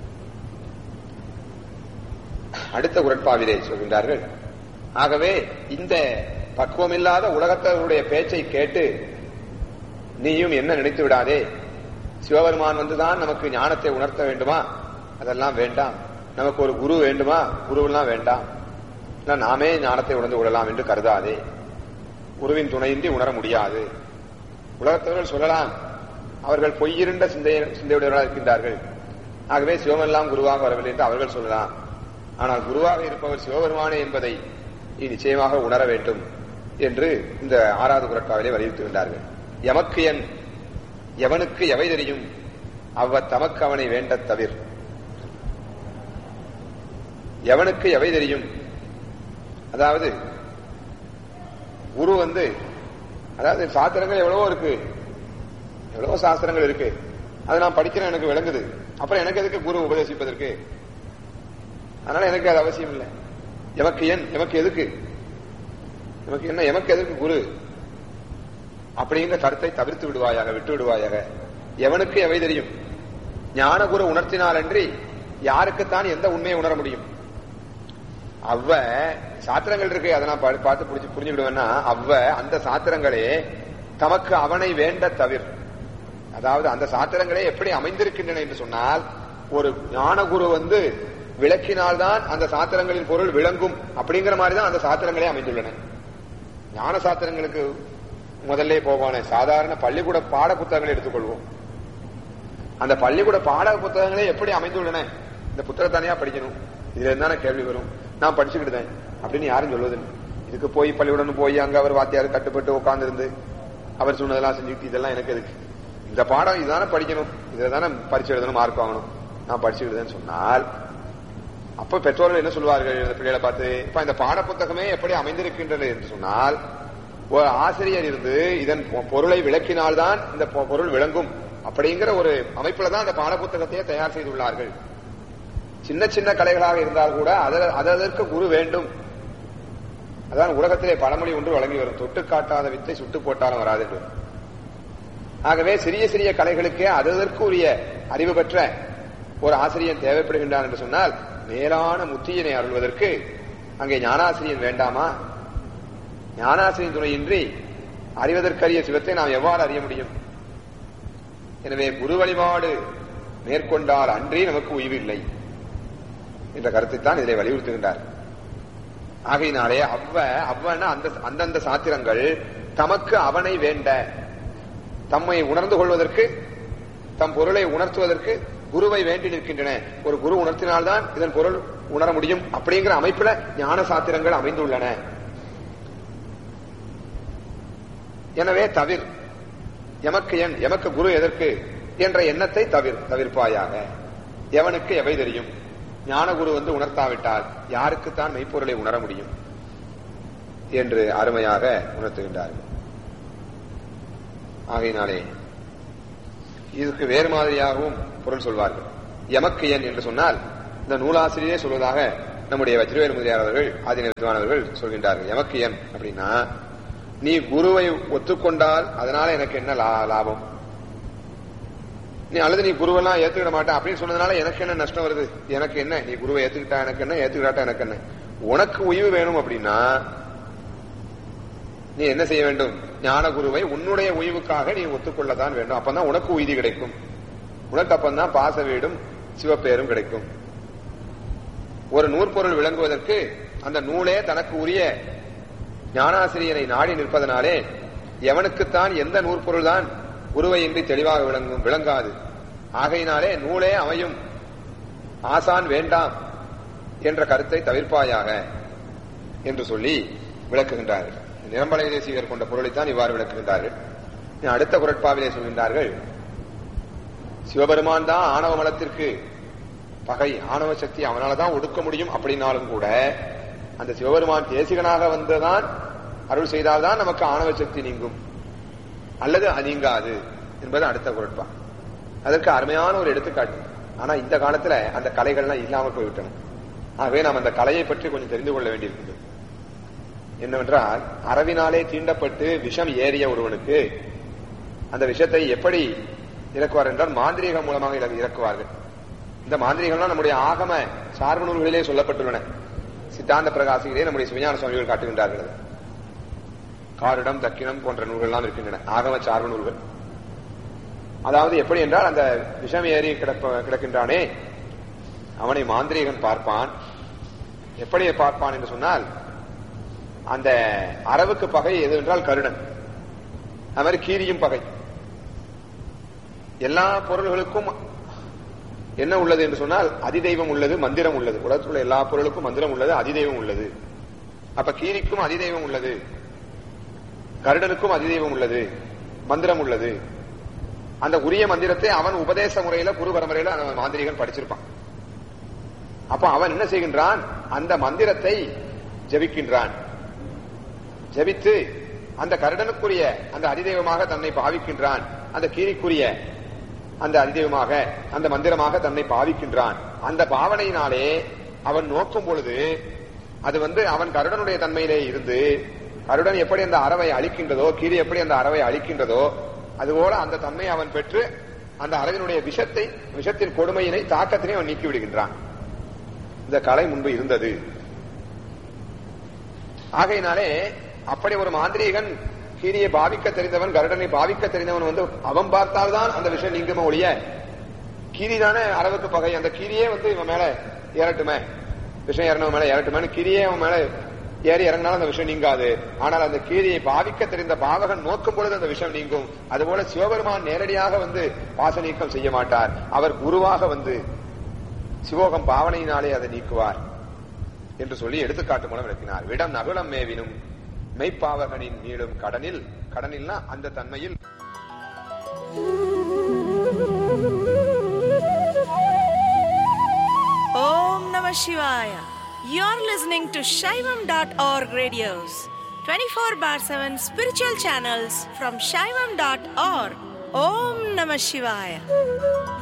அடுத்த குரட்பாவிலே சொல்கின்றார்கள் ஆகவே இந்த பக்குவமில்லாத உலகத்தவருடைய பேச்சை கேட்டு நீயும் என்ன நினைத்து விடாதே சிவபெருமான் வந்துதான் நமக்கு ஞானத்தை உணர்த்த வேண்டுமா அதெல்லாம் வேண்டாம் நமக்கு ஒரு குரு வேண்டுமா குருவெல்லாம் வேண்டாம் இல்ல நாமே ஞானத்தை உணர்ந்து கொள்ளலாம் என்று கருதாதே குருவின் துணையின்றி உணர முடியாது உலகத்தவர்கள் சொல்லலாம் அவர்கள் பொய்யிருண்ட சிந்தை சிந்தையுடையவர்களாக இருக்கின்றார்கள் ஆகவே சிவமெல்லாம் குருவாக வரவில்லை என்று அவர்கள் சொல்லலாம் ஆனால் குருவாக இருப்பவர் சிவபெருமானே என்பதை நீ நிச்சயமாக உணர வேண்டும் என்று இந்த ஆறாவது குரட்பாவிலே வலியுறுத்துகின்றார்கள் எமக்கு என் எவனுக்கு எவை தெரியும் அவ்வ தமக்கு அவனை வேண்டத் தவிர எவனுக்கு எவை தெரியும் அதாவது குரு வந்து அதாவது சாஸ்திரங்கள் எவ்வளவோ இருக்கு எவ்வளவோ சாஸ்திரங்கள் இருக்கு அது நான் படிக்கிறேன் எனக்கு விளங்குது அப்புறம் எனக்கு எதுக்கு குரு உபதேசிப்பதற்கு அதனால எனக்கு அது அவசியம் இல்லை எமக்கு ஏன் எமக்கு எதுக்கு எமக்கு என்ன எமக்கு எதுக்கு குரு அப்படிங்கிற கருத்தை தவிர்த்து விடுவாயாக விட்டு விடுவாயாக எவனுக்கு எவை தெரியும் ஞான குரு உணர்த்தினாலன்றி யாருக்குத்தான் எந்த உண்மையை உணர முடியும் அவ்வ சாத்திரங்கள் இருக்கு அதை நான் பா- பார்த்து புடிச்சு புரிஞ்சுக்கிடுவேன்னா அவ்வ அந்த சாத்திரங்களே தமக்கு அவனை வேண்ட தவிர அதாவது அந்த சாத்திரங்களே எப்படி அமைந்திருக்கின்றன என்று சொன்னால் ஒரு ஞானகுரு வந்து விளக்கினால்தான் அந்த சாத்திரங்களின் பொருள் விளங்கும் அப்படிங்கிற மாதிரி தான் அந்த சாத்திரங்களே அமைந்துள்ளன ஞான சாத்திரங்களுக்கு முதல்ல போவானே சாதாரண பள்ளிக்கூட பாட புத்தகங்களை எடுத்துக்கொள்வோம் அந்த பள்ளிக்கூட பாட புத்தகங்களே எப்படி அமைந்துள்ளன இந்த புத்தகம் தனியா படிக்கணும் இதுல இருந்தான கேள்வி வரும் நான் படிச்சுக்கிட்டேன் அப்படின்னு யாரும் சொல்வதில்லை இதுக்கு போய் பள்ளிக்கூடம் போய் அங்க அவர் வாத்தியார் கட்டுப்பட்டு உட்கார்ந்து இருந்து அவர் சொன்னதெல்லாம் செஞ்சுக்கிட்டு இதெல்லாம் எனக்கு எதுக்கு இந்த பாடம் இதுதானே படிக்கணும் இதுல தானே பரிசு எழுதணும் மார்க் வாங்கணும் நான் படிச்சுக்கிட்டேன்னு சொன்னால் அப்ப பெற்றோர்கள் என்ன சொல்வார்கள் இந்த பிள்ளைகளை பார்த்து இப்ப இந்த பாட புத்தகமே எப்படி அமைந்திருக்கின்றது என்று சொன்னால் ஒரு ஆசிரியர் இருந்து இதன் பொ- பொருளை விளக்கினால்தான் இந்த பொ- பொருள் விளங்கும் அப்படிங்கிற ஒரு அமைப்புல தான் அந்த பாட புத்தகத்தையே தயார் செய்துள்ளார்கள் சின்ன சின்ன கலைகளாக இருந்தால் கூட அத- அதற்கு குரு வேண்டும் அதான் உலகத்திலே பழமொழி ஒன்று வழங்கி வரும் தொட்டு காட்டாத வித்தை சுட்டு போட்டாலும் வராது என்று ஆகவே சிறிய சிறிய கலைகளுக்கே அதற்கு உரிய அறிவு பெற்ற ஒரு ஆசிரியன் தேவைப்படுகின்றான் என்று சொன்னால் மேலான முத்தியினை அருள்வதற்கு அங்கே ஞானாசிரியன் வேண்டாமா ஞானாசிரியன் துணையின்றி அறிவதற்கரிய சிவத்தை நாம் எவ்வாறு அறிய முடியும் எனவே குரு வழிபாடு மேற்கொண்டால் அன்றி நமக்கு உய்வில்லை என்ற கருத்தைத்தான் இதிலே வலியுறுத்துகின்றார் ஆகையினாலே அவ்வ அவ்வன அந்த அந்தந்த சாத்திரங்கள் தமக்கு அவனை வேண்ட தம்மை உணர்ந்து கொள்வதற்கு தம் பொருளை உணர்த்துவதற்கு குருவை வேண்டி நிற்கின்றன ஒரு குரு உணர்த்தினால்தான் இதன் பொருள் உணர முடியும் அப்படிங்கிற அமைப்புல ஞான சாத்திரங்கள் அமைந்துள்ளன எனவே தவிர எமக்கு என் எமக்கு குரு எதற்கு என்ற எண்ணத்தை தவிர தவிர்ப்பாயாக எவனுக்கு எவை தெரியும் ஞானகுரு வந்து உணர்த்தாவிட்டால் யாருக்குத்தான் மெய்ப்பொருளை உணர முடியும் என்று அருமையாக உணர்த்துகின்றார்கள் ஆகையினாலே இதுக்கு வேறு மாதிரியாகவும் பொருள் சொல்வார்கள் எமக்கையன் என்று சொன்னால் இந்த நூலாசிரியரே சொல்வதாக நம்முடைய வஜ்ரவேல் முதலியார் அவர்கள் ஆதின வித்வானவர்கள் சொல்கின்றார்கள் எமக்கையன் அப்படின்னா நீ குருவை ஒத்துக்கொண்டால் அதனால எனக்கு என்ன லா- லாபம் நீ அல்லது நீ குருவெல்லாம் ஏத்துக்கிட மாட்டேன் அப்படின்னு சொன்னதுனால எனக்கு என்ன நஷ்டம் வருது எனக்கு என்ன நீ குருவை ஏத்துக்கிட்டா எனக்கு என்ன ஏத்துக்கிட்டாட்டா எனக்கு என்ன உனக்கு உய்வு வேணும் அப்படின்னா நீ என்ன செய்ய வேண்டும் ஞான குருவை உன்னுடைய உய்வுக்காக நீ ஒத்துக்கொள்ளத்தான் வேண்டும் அப்பதான் உனக்கு உய்தி கிடைக்கும் உனக்கு அப்பந்தான் பாச வீடும் சிவப்பேரும் கிடைக்கும் ஒரு நூற்பொருள் விளங்குவதற்கு அந்த நூலே தனக்கு உரிய ஞானாசிரியரை நாடி நிற்பதனாலே எவனுக்குத்தான் எந்த நூற்பொருள் தான் உருவையின்றி தெளிவாக விளங்கும் விளங்காது ஆகையினாலே நூலே அமையும் ஆசான் வேண்டாம் என்ற கருத்தை தவிர்ப்பாயாக என்று சொல்லி விளக்குகின்றார்கள் நிரம்பலை தேசிகர் கொண்ட பொருளைத்தான் இவ்வாறு விளக்குகின்றார்கள் இனி அடுத்த குரட்பாவிலே சொல்கின்றார்கள் சிவபெருமான் தான் ஆணவ மலத்திற்கு பகை ஆணவ சக்தி அவனால தான் ஒடுக்க முடியும் அப்படின்னாலும் கூட அந்த சிவபெருமான் தேசிகனாக வந்ததான் அருள் செய்தால்தான் நமக்கு ஆணவ சக்தி நீங்கும் அல்லது அது நீங்காது என்பது அடுத்த குரட்பா அதற்கு அருமையான ஒரு எடுத்துக்காட்டு ஆனா இந்த காலத்துல அந்த கலைகள்லாம் இல்லாமல் போய்விட்டன ஆகவே நாம் அந்த கலையை பற்றி கொஞ்சம் தெரிந்து கொள்ள வேண்டியிருக்கிறது என்னவென்றால் அரவினாலே தீண்டப்பட்டு விஷம் ஏறிய ஒருவனுக்கு அந்த விஷத்தை எப்படி இறக்குவார் என்றால் மாந்திரீகம் மூலமாக இற- இறக்குவார்கள் இந்த மாந்திரீகம்லாம் நம்முடைய ஆகம சார்பு நூல்களிலே சொல்லப்பட்டுள்ளன சித்தாந்த பிரகாசிகளே நம்முடைய சிவஞான சுவாமிகள் காட்டுகின்றார்கள் அதை. காரிடம் தக்கினம் போன்ற நூல்கள்லாம் இருக்கின்றன ஆகம சார்பு நூல்கள் அதாவது எப்படி என்றால் அந்த விஷம் ஏறி கிடப்ப கிடக்கின்றானே அவனை மாந்திரீகன் பார்ப்பான் எப்படி பார்ப்பான் என்று சொன்னால் அந்த அரவுக்கு பகை எது என்றால் கருடன் அது மாதிரி கீரியும் பகை எல்லா பொருள்களுக்கும் என்ன உள்ளது என்று சொன்னால் அதிதெய்வம் உள்ளது மந்திரம் உள்ளது உலகத்தில் உள்ள எல்லா பொருளுக்கும் மந்திரம் உள்ளது அதிதெய்வம் உள்ளது அப்ப கீரிக்கும் அதிதெய்வம் உள்ளது கருடனுக்கும் அதிதெய்வம் உள்ளது மந்திரம் உள்ளது அந்த உரிய மந்திரத்தை அவன் உபதேச முறையில குரு பரம்பரையில அந்த மாந்திரிகன் படிச்சிருப்பான் அப்ப அவன் என்ன செய்கின்றான் அந்த மந்திரத்தை ஜபிக்கின்றான் ஜபித்து அந்த கருடனுக்குரிய அந்த அதிதெய்வமாக தன்னை பாவிக்கின்றான் அந்த கீரிக்குரிய அந்த அதிதெய்வமாக அந்த மந்திரமாக தன்னை பாவிக்கின்றான் அந்த பாவனையினாலே அவன் நோக்கும் பொழுது அது வந்து அவன் கருடனுடைய தன்மையிலே இருந்து கருடன் எப்படி அந்த அறவை அழிக்கின்றதோ கீரி எப்படி அந்த அறவை அழிக்கின்றதோ அதுபோல அந்த தன்மை அவன் பெற்று அந்த அரவினுடைய விஷத்தை விஷத்தின் கொடுமையினை தாக்கத்தினை அவன் நீக்கி விடுகின்றான் இந்த கலை முன்பு இருந்தது ஆகையினாலே அப்படி ஒரு மாந்திரீகன் கீரியை பாவிக்க தெரிந்தவன் கருடனை பாவிக்க தெரிந்தவன் வந்து அவன் பார்த்தால்தான் அந்த விஷயம் நீங்குமே ஒழிய கீரி தானே அரவுக்கு பகை அந்த கீரியே வந்து இவன் மேல ஏறட்டுமே விஷயம் ஏறணும் மேல ஏறட்டுமே கீரியே அவன் மேல ஏறி இறங்கினாலும் அந்த விஷயம் நீங்காது ஆனால் அந்த கீரியை பாவிக்க தெரிந்த பாவகன் நோக்கும் பொழுது அந்த விஷயம் நீங்கும் அதுபோல சிவபெருமான் நேரடியாக வந்து பாச நீக்கம் செய்ய மாட்டார் அவர் குருவாக வந்து சிவோகம் பாவனையினாலே அதை நீக்குவார் என்று சொல்லி எடுத்துக்காட்டு மூலம் விளக்கினார் விடம் நகுலம் மேவினும் மெய்ப்பாவகனின் மீளும் கடனில் கடனில்னா அந்த தன்மையில் Om Namah Shivaya. You're listening to Shaivam.org radios, 24 bar 7 spiritual channels from Shaivam.org. Om Namah Shivaya.